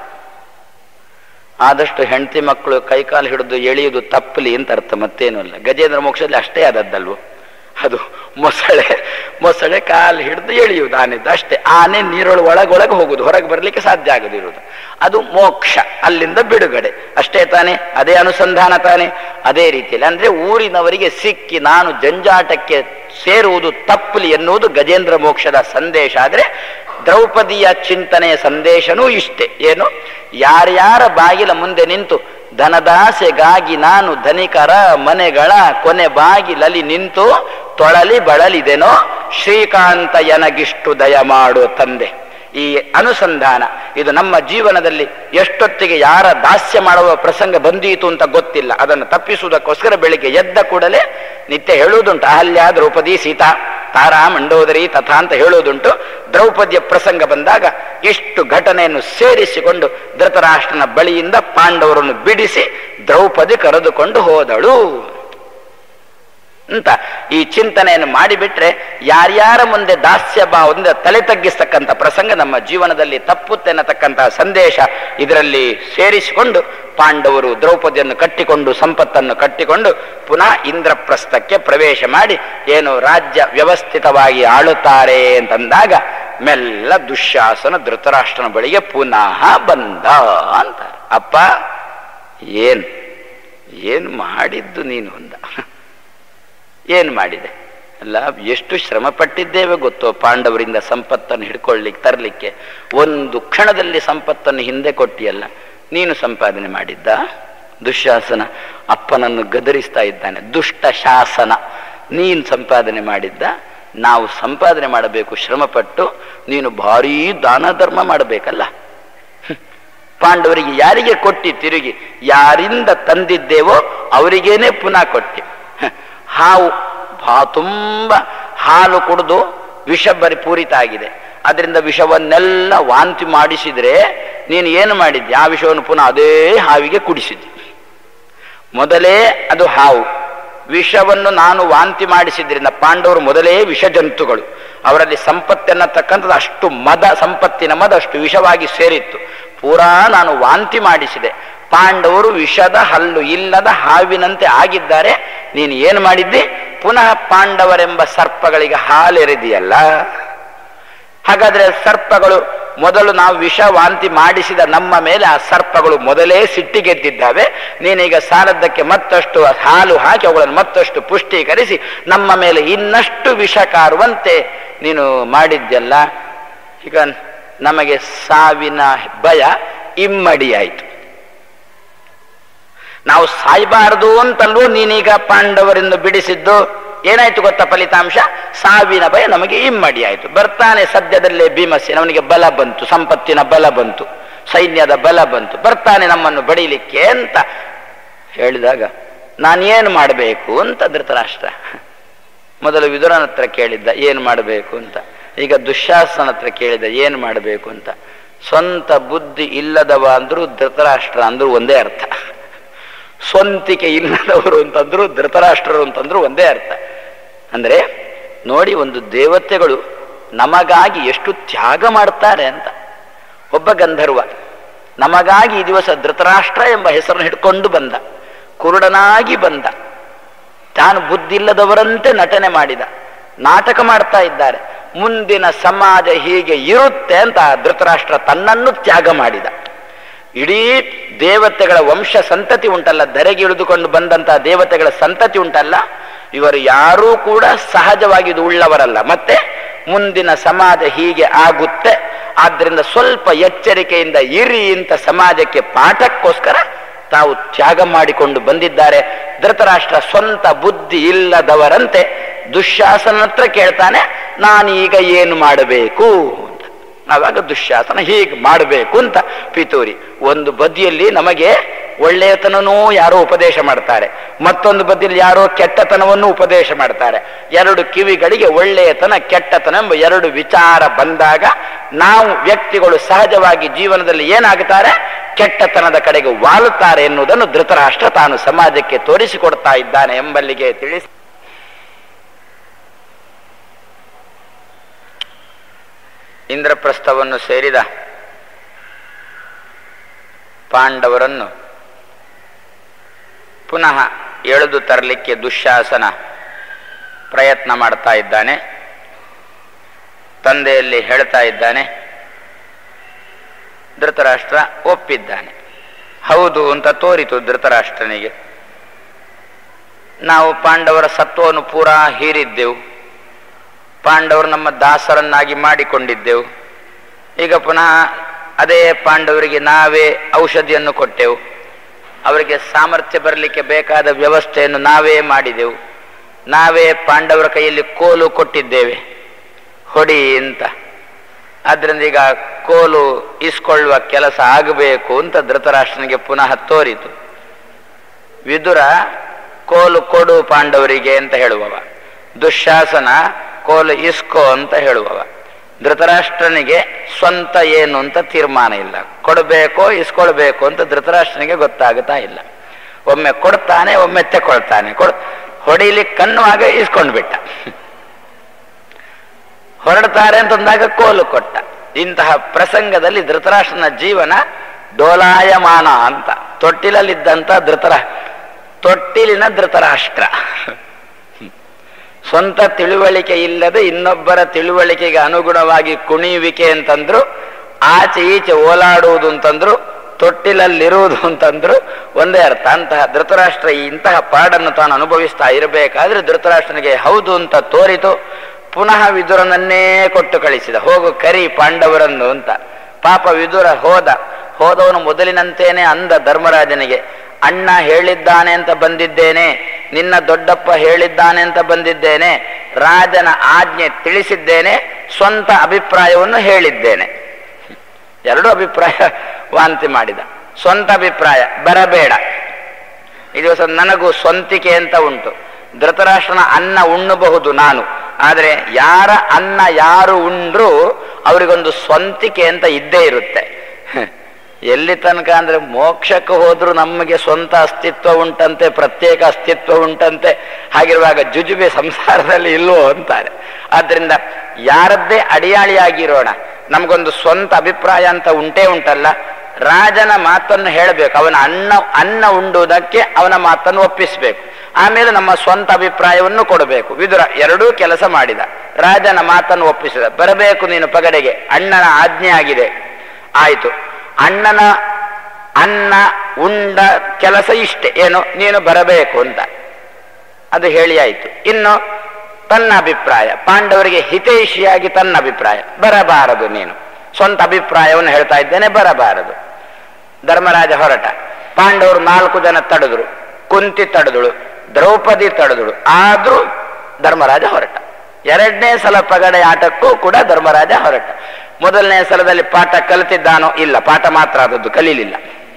ಆದಷ್ಟು ಹೆಂಡತಿ ಮಕ್ಕಳು ಕೈಕಾಲು ಹಿಡಿದು ಎಳೆಯುವುದು ತಪ್ಪಲಿ ಅಂತ ಅರ್ಥ ಮತ್ತೇನು ಅಲ್ಲ ಗಜೇಂದ್ರ ಮೋಕ್ಷದಲ್ಲಿ ಅಷ್ಟೇ ಆದದ್ದಲ್ವು ಅದು ಮೊಸಳೆ ಮೊಸಳೆ ಕಾಲು ಹಿಡಿದು ಎಳೆಯುವುದು ಆನೆದು ಅಷ್ಟೇ ಆನೆ ನೀರೊಳ ಒಳಗೊಳಗೆ ಹೋಗುದು ಹೊರಗೆ ಬರಲಿಕ್ಕೆ ಸಾಧ್ಯ ಆಗದಿರುವುದು ಅದು ಮೋಕ್ಷ ಅಲ್ಲಿಂದ ಬಿಡುಗಡೆ ಅಷ್ಟೇ ತಾನೆ ಅದೇ ಅನುಸಂಧಾನ ತಾನೆ ಅದೇ ರೀತಿಯಲ್ಲಿ ಅಂದ್ರೆ ಊರಿನವರಿಗೆ ಸಿಕ್ಕಿ ನಾನು ಜಂಜಾಟಕ್ಕೆ ಸೇರುವುದು ತಪ್ಪಲಿ ಎನ್ನುವುದು ಗಜೇಂದ್ರ ಮೋಕ್ಷದ ಸಂದೇಶ ಆದ್ರೆ ದ್ರೌಪದಿಯ ಚಿಂತನೆಯ ಸಂದೇಶನೂ ಇಷ್ಟೇ ಏನು ಯಾರ್ಯಾರ ಬಾಗಿಲ ಮುಂದೆ ನಿಂತು ಧನದಾಸೆಗಾಗಿ ನಾನು ಧನಿಕರ ಮನೆಗಳ ಕೊನೆ ಬಾಗಿಲಲ್ಲಿ ನಿಂತು ತೊಳಲಿ ಬಳಲಿದೆನೋ ಶ್ರೀಕಾಂತ ಎನಗಿಷ್ಟು ದಯ ಮಾಡು ತಂದೆ ಈ ಅನುಸಂಧಾನ ಇದು ನಮ್ಮ ಜೀವನದಲ್ಲಿ ಎಷ್ಟೊತ್ತಿಗೆ ಯಾರ ದಾಸ್ಯ ಮಾಡುವ ಪ್ರಸಂಗ ಬಂದೀತು ಅಂತ ಗೊತ್ತಿಲ್ಲ ಅದನ್ನು ತಪ್ಪಿಸುವುದಕ್ಕೋಸ್ಕರ ಬೆಳಿಗ್ಗೆ ಎದ್ದ ಕೂಡಲೇ ನಿತ್ಯ ಹೇಳುವುದುಂಟು ಅಹಲ್ಯ ದ್ರೌಪದಿ ಸೀತಾ ತಾರಾ ಮಂಡೋದರಿ ತಥಾ ಅಂತ ಹೇಳುವುದುಂಟು ದ್ರೌಪದಿಯ ಪ್ರಸಂಗ ಬಂದಾಗ ಇಷ್ಟು ಘಟನೆಯನ್ನು ಸೇರಿಸಿಕೊಂಡು ಧೃತರಾಷ್ಟ್ರನ ಬಳಿಯಿಂದ ಪಾಂಡವರನ್ನು ಬಿಡಿಸಿ ದ್ರೌಪದಿ ಕರೆದುಕೊಂಡು ಹೋದಳು ಅಂತ ಈ ಚಿಂತನೆಯನ್ನು ಮಾಡಿಬಿಟ್ರೆ ಯಾರ್ಯಾರ ಮುಂದೆ ದಾಸ್ಯ ಭಾವದಿಂದ ತಲೆ ತಗ್ಗಿಸ್ತಕ್ಕಂಥ ಪ್ರಸಂಗ ನಮ್ಮ ಜೀವನದಲ್ಲಿ ತಪ್ಪುತ್ತೆನ್ನತಕ್ಕಂತಹ ಸಂದೇಶ ಇದರಲ್ಲಿ ಸೇರಿಸಿಕೊಂಡು ಪಾಂಡವರು ದ್ರೌಪದಿಯನ್ನು ಕಟ್ಟಿಕೊಂಡು ಸಂಪತ್ತನ್ನು ಕಟ್ಟಿಕೊಂಡು ಪುನಃ ಇಂದ್ರಪ್ರಸ್ಥಕ್ಕೆ ಪ್ರವೇಶ ಮಾಡಿ ಏನು ರಾಜ್ಯ ವ್ಯವಸ್ಥಿತವಾಗಿ ಆಳುತ್ತಾರೆ ಅಂತಂದಾಗ ಮೆಲ್ಲ ದುಶ್ಯಾಸನ ಧೃತರಾಷ್ಟ್ರನ ಬಳಿಗೆ ಪುನಃ ಬಂದ ಅಂತಾರೆ ಅಪ್ಪ ಏನ್ ಏನು ಮಾಡಿದ್ದು ನೀನು ಅಂದ ಏನು ಮಾಡಿದೆ ಅಲ್ಲ ಎಷ್ಟು ಶ್ರಮ ಪಟ್ಟಿದ್ದೇವೆ ಗೊತ್ತೋ ಪಾಂಡವರಿಂದ ಸಂಪತ್ತನ್ನು ಹಿಡ್ಕೊಳ್ಳಿಕ್ಕೆ ತರಲಿಕ್ಕೆ ಒಂದು ಕ್ಷಣದಲ್ಲಿ ಸಂಪತ್ತನ್ನು ಹಿಂದೆ ಕೊಟ್ಟಿಯಲ್ಲ ನೀನು ಸಂಪಾದನೆ ಮಾಡಿದ್ದ ದುಶ್ಯಾಸನ ಅಪ್ಪನನ್ನು ಗದರಿಸ್ತಾ ಇದ್ದಾನೆ ದುಷ್ಟ ಶಾಸನ ನೀನು ಸಂಪಾದನೆ ಮಾಡಿದ್ದ ನಾವು ಸಂಪಾದನೆ ಮಾಡಬೇಕು ಶ್ರಮಪಟ್ಟು ನೀನು ಭಾರೀ ದಾನ ಧರ್ಮ ಮಾಡಬೇಕಲ್ಲ ಪಾಂಡವರಿಗೆ ಯಾರಿಗೆ ಕೊಟ್ಟಿ ತಿರುಗಿ ಯಾರಿಂದ ತಂದಿದ್ದೇವೋ ಅವರಿಗೇನೆ ಪುನಃ ಕೊಟ್ಟಿ ಹಾವು ಬಾ ತುಂಬ ಹಾಲು ಕುಡಿದು ವಿಷ ಬರಿ ಪೂರಿತ ಆಗಿದೆ ಅದರಿಂದ ವಿಷವನ್ನೆಲ್ಲ ವಾಂತಿ ಮಾಡಿಸಿದ್ರೆ ನೀನು ಏನು ಮಾಡಿದ್ದೆ ಆ ವಿಷವನ್ನು ಪುನಃ ಅದೇ ಹಾವಿಗೆ ಕುಡಿಸಿದ್ದೆ ಮೊದಲೇ ಅದು ಹಾವು ವಿಷವನ್ನು ನಾನು ವಾಂತಿ ಮಾಡಿಸಿದ್ರಿಂದ ಪಾಂಡವರು ಮೊದಲೇ ವಿಷ ಜಂತುಗಳು ಅವರಲ್ಲಿ ಸಂಪತ್ತೆನ್ನತಕ್ಕಂಥದ್ದು ಅಷ್ಟು ಮದ ಸಂಪತ್ತಿನ ಮದ ಅಷ್ಟು ವಿಷವಾಗಿ ಸೇರಿತ್ತು ಪೂರಾ ನಾನು ವಾಂತಿ ಮಾಡಿಸಿದೆ ಪಾಂಡವರು ವಿಷದ ಹಲ್ಲು ಇಲ್ಲದ ಹಾವಿನಂತೆ ಆಗಿದ್ದಾರೆ ನೀನು ಏನು ಮಾಡಿದ್ದಿ ಪುನಃ ಪಾಂಡವರೆಂಬ ಸರ್ಪಗಳಿಗೆ ಹಾಲೆರೆದಿಯಲ್ಲ ಹಾಗಾದ್ರೆ ಸರ್ಪಗಳು ಮೊದಲು ನಾವು ವಿಷ ವಾಂತಿ ಮಾಡಿಸಿದ ನಮ್ಮ ಮೇಲೆ ಆ ಸರ್ಪಗಳು ಮೊದಲೇ ಸಿಟ್ಟಿಗೆದ್ದಿದ್ದಾವೆ ನೀನೀಗ ಸಾಲದ್ದಕ್ಕೆ ಮತ್ತಷ್ಟು ಹಾಲು ಹಾಕಿ ಅವುಗಳನ್ನು ಮತ್ತಷ್ಟು ಪುಷ್ಟೀಕರಿಸಿ ನಮ್ಮ ಮೇಲೆ ಇನ್ನಷ್ಟು ವಿಷ ಕಾರುವಂತೆ ನೀನು ಮಾಡಿದ್ಯಲ್ಲ ಈಗ ನಮಗೆ ಸಾವಿನ ಭಯ ಇಮ್ಮಡಿಯಾಯಿತು ನಾವು ಸಾಯಬಾರದು ಅಂತಲ್ವೋ ನೀನೀಗ ಪಾಂಡವರಿಂದ ಬಿಡಿಸಿದ್ದು ಏನಾಯ್ತು ಗೊತ್ತಾ ಫಲಿತಾಂಶ ಸಾವಿನ ಭಯ ನಮಗೆ ಇಮ್ಮಡಿ ಆಯ್ತು ಬರ್ತಾನೆ ಸದ್ಯದಲ್ಲೇ ಭೀಮಸೇನ ಅವನಿಗೆ ಬಲ ಬಂತು ಸಂಪತ್ತಿನ ಬಲ ಬಂತು ಸೈನ್ಯದ ಬಲ ಬಂತು ಬರ್ತಾನೆ ನಮ್ಮನ್ನು ಬಡೀಲಿಕ್ಕೆ ಅಂತ ಹೇಳಿದಾಗ ನಾನೇನು ಮಾಡಬೇಕು ಅಂತ ಧೃತರಾಷ್ಟ್ರ ಮೊದಲು ವಿದುರನ ಹತ್ರ ಕೇಳಿದ್ದ ಏನು ಮಾಡಬೇಕು ಅಂತ ಈಗ ದುಶ್ಯಾಸನ ಹತ್ರ ಕೇಳಿದ ಏನು ಮಾಡಬೇಕು ಅಂತ ಸ್ವಂತ ಬುದ್ಧಿ ಇಲ್ಲದವ ಅಂದ್ರು ಧೃತರಾಷ್ಟ್ರ ಅಂದ್ರು ಒಂದೇ ಅರ್ಥ ಸ್ವಂತಿಕೆ ಇಲ್ಲದವರು ಅಂತಂದ್ರು ಧೃತರಾಷ್ಟ್ರರು ಅಂತಂದ್ರು ಒಂದೇ ಅರ್ಥ ಅಂದ್ರೆ ನೋಡಿ ಒಂದು ದೇವತೆಗಳು ನಮಗಾಗಿ ಎಷ್ಟು ತ್ಯಾಗ ಮಾಡ್ತಾರೆ ಅಂತ ಒಬ್ಬ ಗಂಧರ್ವ ನಮಗಾಗಿ ಈ ದಿವಸ ಧೃತರಾಷ್ಟ್ರ ಎಂಬ ಹೆಸರನ್ನು ಹಿಡ್ಕೊಂಡು ಬಂದ ಕುರುಡನಾಗಿ ಬಂದ ತಾನು ಬುದ್ಧಿಲ್ಲದವರಂತೆ ನಟನೆ ಮಾಡಿದ ನಾಟಕ ಮಾಡ್ತಾ ಇದ್ದಾರೆ ಮುಂದಿನ ಸಮಾಜ ಹೀಗೆ ಇರುತ್ತೆ ಅಂತ ಧೃತರಾಷ್ಟ್ರ ತನ್ನನ್ನು ತ್ಯಾಗ ಮಾಡಿದ ಇಡೀ ದೇವತೆಗಳ ವಂಶ ಸಂತತಿ ಉಂಟಲ್ಲ ಧರೆಗೆ ಇಳಿದುಕೊಂಡು ಬಂದಂತಹ ದೇವತೆಗಳ ಸಂತತಿ ಉಂಟಲ್ಲ ಇವರು ಯಾರೂ ಕೂಡ ಸಹಜವಾಗಿ ಇದು ಉಳ್ಳವರಲ್ಲ ಮತ್ತೆ ಮುಂದಿನ ಸಮಾಜ ಹೀಗೆ ಆಗುತ್ತೆ ಆದ್ರಿಂದ ಸ್ವಲ್ಪ ಎಚ್ಚರಿಕೆಯಿಂದ ಇರಿ ಅಂತ ಸಮಾಜಕ್ಕೆ ಪಾಠಕ್ಕೋಸ್ಕರ ತಾವು ತ್ಯಾಗ ಮಾಡಿಕೊಂಡು ಬಂದಿದ್ದಾರೆ ಧೃತರಾಷ್ಟ್ರ ಸ್ವಂತ ಬುದ್ಧಿ ಇಲ್ಲದವರಂತೆ ದುಶ್ಯಾಸನ ಹತ್ರ ಕೇಳ್ತಾನೆ ನಾನೀಗ ಏನು ಮಾಡಬೇಕು ಅಂತ ಆವಾಗ ದುಶ್ಯಾಸನ ಹೀಗೆ ಮಾಡಬೇಕು ಅಂತ ಪಿತೂರಿ ಒಂದು ಬದಿಯಲ್ಲಿ ನಮಗೆ ಒಳ್ಳೆಯತನನೂ ಯಾರೋ ಉಪದೇಶ ಮಾಡ್ತಾರೆ ಮತ್ತೊಂದು ಬದಿಯಲ್ಲಿ ಯಾರೋ ಕೆಟ್ಟತನವನ್ನು ಉಪದೇಶ ಮಾಡ್ತಾರೆ ಎರಡು ಕಿವಿಗಳಿಗೆ ಒಳ್ಳೆಯತನ ಕೆಟ್ಟತನ ಎಂಬ ಎರಡು ವಿಚಾರ ಬಂದಾಗ ನಾವು ವ್ಯಕ್ತಿಗಳು ಸಹಜವಾಗಿ ಜೀವನದಲ್ಲಿ ಏನಾಗುತ್ತಾರೆ ಕೆಟ್ಟತನದ ಕಡೆಗೆ ವಾಲುತ್ತಾರೆ ಎನ್ನುವುದನ್ನು ಧೃತರಾಷ್ಟ್ರ ತಾನು ಸಮಾಜಕ್ಕೆ ತೋರಿಸಿಕೊಡ್ತಾ ಇದ್ದಾನೆ ಎಂಬಲ್ಲಿಗೆ ತಿಳಿಸಿ ಇಂದ್ರಪ್ರಸ್ಥವನ್ನು ಸೇರಿದ ಪಾಂಡವರನ್ನು ಪುನಃ ಎಳೆದು ತರಲಿಕ್ಕೆ ದುಶ್ಯಾಸನ ಪ್ರಯತ್ನ ಮಾಡ್ತಾ ಇದ್ದಾನೆ ತಂದೆಯಲ್ಲಿ ಹೇಳ್ತಾ ಇದ್ದಾನೆ ಧೃತರಾಷ್ಟ್ರ ಒಪ್ಪಿದ್ದಾನೆ ಹೌದು ಅಂತ ತೋರಿತು ಧೃತರಾಷ್ಟ್ರನಿಗೆ ನಾವು ಪಾಂಡವರ ಸತ್ವವನ್ನು ಪೂರಾ ಹೀರಿದ್ದೆವು ಪಾಂಡವರು ನಮ್ಮ ದಾಸರನ್ನಾಗಿ ಮಾಡಿಕೊಂಡಿದ್ದೆವು ಈಗ ಪುನಃ ಅದೇ ಪಾಂಡವರಿಗೆ ನಾವೇ ಔಷಧಿಯನ್ನು ಕೊಟ್ಟೆವು ಅವರಿಗೆ ಸಾಮರ್ಥ್ಯ ಬರಲಿಕ್ಕೆ ಬೇಕಾದ ವ್ಯವಸ್ಥೆಯನ್ನು ನಾವೇ ಮಾಡಿದೆವು ನಾವೇ ಪಾಂಡವರ ಕೈಯಲ್ಲಿ ಕೋಲು ಕೊಟ್ಟಿದ್ದೇವೆ ಹೊಡಿ ಅಂತ ಆದ್ರಿಂದ ಈಗ ಕೋಲು ಇಸ್ಕೊಳ್ಳುವ ಕೆಲಸ ಆಗಬೇಕು ಅಂತ ಧೃತರಾಷ್ಟ್ರನಿಗೆ ಪುನಃ ತೋರಿತು ವಿದುರ ಕೋಲು ಕೊಡು ಪಾಂಡವರಿಗೆ ಅಂತ ಹೇಳುವವ ದುಶ್ಯಾಸನ ಕೋಲು ಇಸ್ಕೋ ಅಂತ ಹೇಳುವವ ಧೃತರಾಷ್ಟ್ರನಿಗೆ ಸ್ವಂತ ಏನು ಅಂತ ತೀರ್ಮಾನ ಇಲ್ಲ ಕೊಡಬೇಕೋ ಇಸ್ಕೊಳ್ಬೇಕು ಅಂತ ಧೃತರಾಷ್ಟ್ರನಿಗೆ ಗೊತ್ತಾಗುತ್ತಾ ಇಲ್ಲ ಒಮ್ಮೆ ಕೊಡ್ತಾನೆ ಒಮ್ಮೆ ತೆಕೊಳ್ತಾನೆ ಕೊಡ್ ಹೊಡಿಲಿಕ್ಕೆ ಕಣ್ಣುವಾಗ ಇಸ್ಕೊಂಡು ಬಿಟ್ಟ ಹೊರಡ್ತಾರೆ ಅಂತಂದಾಗ ಕೋಲು ಕೊಟ್ಟ ಇಂತಹ ಪ್ರಸಂಗದಲ್ಲಿ ಧೃತರಾಷ್ಟ್ರನ ಜೀವನ ಡೋಲಾಯಮಾನ ಅಂತ ತೊಟ್ಟಿಲಲ್ಲಿದ್ದಂತ ಧೃತರ ತೊಟ್ಟಿಲಿನ ಧೃತರಾಷ್ಟ್ರ ಸ್ವಂತ ತಿಳುವಳಿಕೆ ಇಲ್ಲದೆ ಇನ್ನೊಬ್ಬರ ತಿಳುವಳಿಕೆಗೆ ಅನುಗುಣವಾಗಿ ಕುಣಿಯುವಿಕೆ ಅಂತಂದ್ರು ಆಚೆ ಈಚೆ ಓಲಾಡುವುದು ಅಂತಂದ್ರು ತೊಟ್ಟಿಲಲ್ಲಿರುವುದು ಅಂತಂದ್ರು ಒಂದೇ ಅರ್ಥ ಅಂತಹ ಧೃತರಾಷ್ಟ್ರ ಈ ಇಂತಹ ಪಾಡನ್ನು ತಾನು ಅನುಭವಿಸ್ತಾ ಇರಬೇಕಾದ್ರೆ ಧೃತರಾಷ್ಟ್ರನಿಗೆ ಹೌದು ಅಂತ ತೋರಿತು ಪುನಃ ವಿದುರನನ್ನೇ ಕೊಟ್ಟು ಕಳಿಸಿದ ಹೋಗು ಕರಿ ಪಾಂಡವರನ್ನು ಅಂತ ಪಾಪ ವಿದುರ ಹೋದ ಹೋದವನು ಮೊದಲಿನಂತೇನೆ ಅಂದ ಧರ್ಮರಾಜನಿಗೆ ಅಣ್ಣ ಹೇಳಿದ್ದಾನೆ ಅಂತ ಬಂದಿದ್ದೇನೆ ನಿನ್ನ ದೊಡ್ಡಪ್ಪ ಹೇಳಿದ್ದಾನೆ ಅಂತ ಬಂದಿದ್ದೇನೆ ರಾಜನ ಆಜ್ಞೆ ತಿಳಿಸಿದ್ದೇನೆ ಸ್ವಂತ ಅಭಿಪ್ರಾಯವನ್ನು ಹೇಳಿದ್ದೇನೆ ಎರಡು ಅಭಿಪ್ರಾಯ ವಾಂತಿ ಮಾಡಿದ ಸ್ವಂತ ಅಭಿಪ್ರಾಯ ಬರಬೇಡ ಈ ದಿವಸ ನನಗೂ ಸ್ವಂತಿಕೆ ಅಂತ ಉಂಟು ಧೃತರಾಷ್ಟ್ರನ ಅನ್ನ ಉಣ್ಣಬಹುದು ನಾನು ಆದರೆ ಯಾರ ಅನ್ನ ಯಾರು ಉಂಡ್ರು ಅವರಿಗೊಂದು ಸ್ವಂತಿಕೆ ಅಂತ ಇದ್ದೇ ಇರುತ್ತೆ ಎಲ್ಲಿ ತನಕ ಅಂದ್ರೆ ಮೋಕ್ಷಕ್ಕೆ ಹೋದ್ರೂ ನಮಗೆ ಸ್ವಂತ ಅಸ್ತಿತ್ವ ಉಂಟಂತೆ ಪ್ರತ್ಯೇಕ ಅಸ್ತಿತ್ವ ಉಂಟಂತೆ ಹಾಗಿರುವಾಗ ಜುಜುಬೆ ಸಂಸಾರದಲ್ಲಿ ಇಲ್ವೋ ಅಂತಾರೆ ಆದ್ರಿಂದ ಯಾರದ್ದೇ ಅಡಿಯಾಳಿಯಾಗಿರೋಣ ನಮಗೊಂದು ಸ್ವಂತ ಅಭಿಪ್ರಾಯ ಅಂತ ಉಂಟೇ ಉಂಟಲ್ಲ ರಾಜನ ಮಾತನ್ನು ಹೇಳಬೇಕು ಅವನ ಅನ್ನ ಅನ್ನ ಉಂಡುವುದಕ್ಕೆ ಅವನ ಮಾತನ್ನು ಒಪ್ಪಿಸಬೇಕು ಆಮೇಲೆ ನಮ್ಮ ಸ್ವಂತ ಅಭಿಪ್ರಾಯವನ್ನು ಕೊಡಬೇಕು ವಿದುರ ಎರಡೂ ಕೆಲಸ ಮಾಡಿದ ರಾಜನ ಮಾತನ್ನು ಒಪ್ಪಿಸಿದ ಬರಬೇಕು ನೀನು ಪಗಡೆಗೆ ಅಣ್ಣನ ಆಜ್ಞೆ ಆಗಿದೆ ಆಯಿತು ಅಣ್ಣನ ಅನ್ನ ಉಂಡ ಕೆಲಸ ಇಷ್ಟೇ ಏನು ನೀನು ಬರಬೇಕು ಅಂತ ಅದು ಹೇಳಿ ಆಯಿತು ಇನ್ನು ತನ್ನ ಅಭಿಪ್ರಾಯ ಪಾಂಡವರಿಗೆ ಹಿತೈಷಿಯಾಗಿ ತನ್ನ ಅಭಿಪ್ರಾಯ ಬರಬಾರದು ನೀನು ಸ್ವಂತ ಅಭಿಪ್ರಾಯವನ್ನು ಹೇಳ್ತಾ ಇದ್ದೇನೆ ಬರಬಾರದು ಧರ್ಮರಾಜ ಹೊರಟ ಪಾಂಡವರು ನಾಲ್ಕು ಜನ ತಡೆದ್ರು ಕುಂತಿ ತಡೆದಳು ದ್ರೌಪದಿ ತಡೆದಳು ಆದ್ರೂ ಧರ್ಮರಾಜ ಹೊರಟ ಎರಡನೇ ಸಲ ಪಗಡೆ ಆಟಕ್ಕೂ ಕೂಡ ಧರ್ಮರಾಜ ಹೊರಟ ಮೊದಲನೇ ಸಲದಲ್ಲಿ ಪಾಠ ಕಲಿತಿದ್ದಾನೋ ಇಲ್ಲ ಪಾಠ ಮಾತ್ರ ಆದದ್ದು ಕಲೀಲಿಲ್ಲ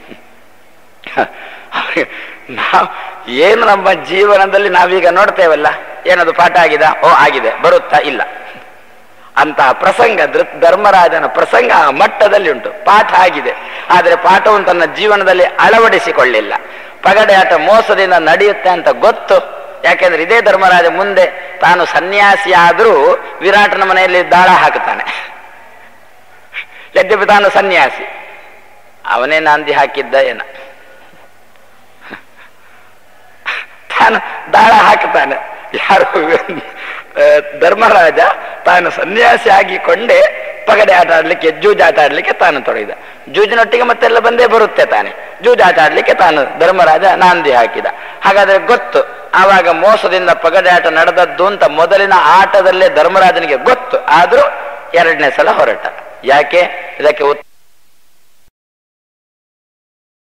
ನಾವು ಏನು ನಮ್ಮ ಜೀವನದಲ್ಲಿ ನಾವೀಗ ನೋಡ್ತೇವಲ್ಲ ಏನದು ಪಾಠ ಆಗಿದೆ ಓ ಆಗಿದೆ ಬರುತ್ತಾ ಇಲ್ಲ ಅಂತಹ ಪ್ರಸಂಗ ಧೃ- ಧರ್ಮರಾಜನ ಪ್ರಸಂಗ ಆ ಮಟ್ಟದಲ್ಲಿ ಉಂಟು ಪಾಠ ಆಗಿದೆ ಆದರೆ ಪಾಠವನ್ನು ತನ್ನ ಜೀವನದಲ್ಲಿ ಅಳವಡಿಸಿಕೊಳ್ಳಿಲ್ಲ ಪಗಡೆ ಆಟ ಮೋಸದಿಂದ ನಡೆಯುತ್ತೆ ಅಂತ ಗೊತ್ತು ಯಾಕೆಂದ್ರೆ ಇದೇ ಧರ್ಮರಾಜ ಮುಂದೆ ತಾನು ಸನ್ಯಾಸಿ ಆದರೂ ವಿರಾಟನ ಮನೆಯಲ್ಲಿ ದಾಳ ಹಾಕುತ್ತಾನೆ ಯದ್ಯಪಿ ತಾನು ಸನ್ಯಾಸಿ ಅವನೇ ನಾಂದಿ ಹಾಕಿದ್ದ ಏನ ತಾನು ದಾಳ ಹಾಕುತ್ತಾನೆ ಯಾರು ಆ, ಧರ್ಮರಾಜ ತಾನು ಸನ್ಯಾಸಿ ಆಗಿಕೊಂಡೇ ಪಗಡೆ ಆಟ ಆಡ್ಲಿಕ್ಕೆ ಜೂಜ್ ಆಟ ಆಡ್ಲಿಕ್ಕೆ ತಾನು ತೊಡಗಿದ ಜೂಜಿನೊಟ್ಟಿಗೆ ಮತ್ತೆಲ್ಲ ಬಂದೇ ಬರುತ್ತೆ ತಾನೆ ಜೂಜ್ ಆಟ ಆಡ್ಲಿಕ್ಕೆ ತಾನು ಧರ್ಮರಾಜ ನಾಂದಿ ಹಾಕಿದ ಹಾಗಾದ್ರೆ ಗೊತ್ತು ಆವಾಗ ಮೋಸದಿಂದ ಪಗಡೆ ಆಟ ನಡೆದದ್ದು ಅಂತ ಮೊದಲಿನ ಆಟದಲ್ಲೇ ಧರ್ಮರಾಜನಿಗೆ ಗೊತ್ತು ಆದ್ರೂ ಎರಡನೇ ಸಲ ಹೊರಟ ಯಾಕೆ ಇದಕ್ಕೆ ಉತ್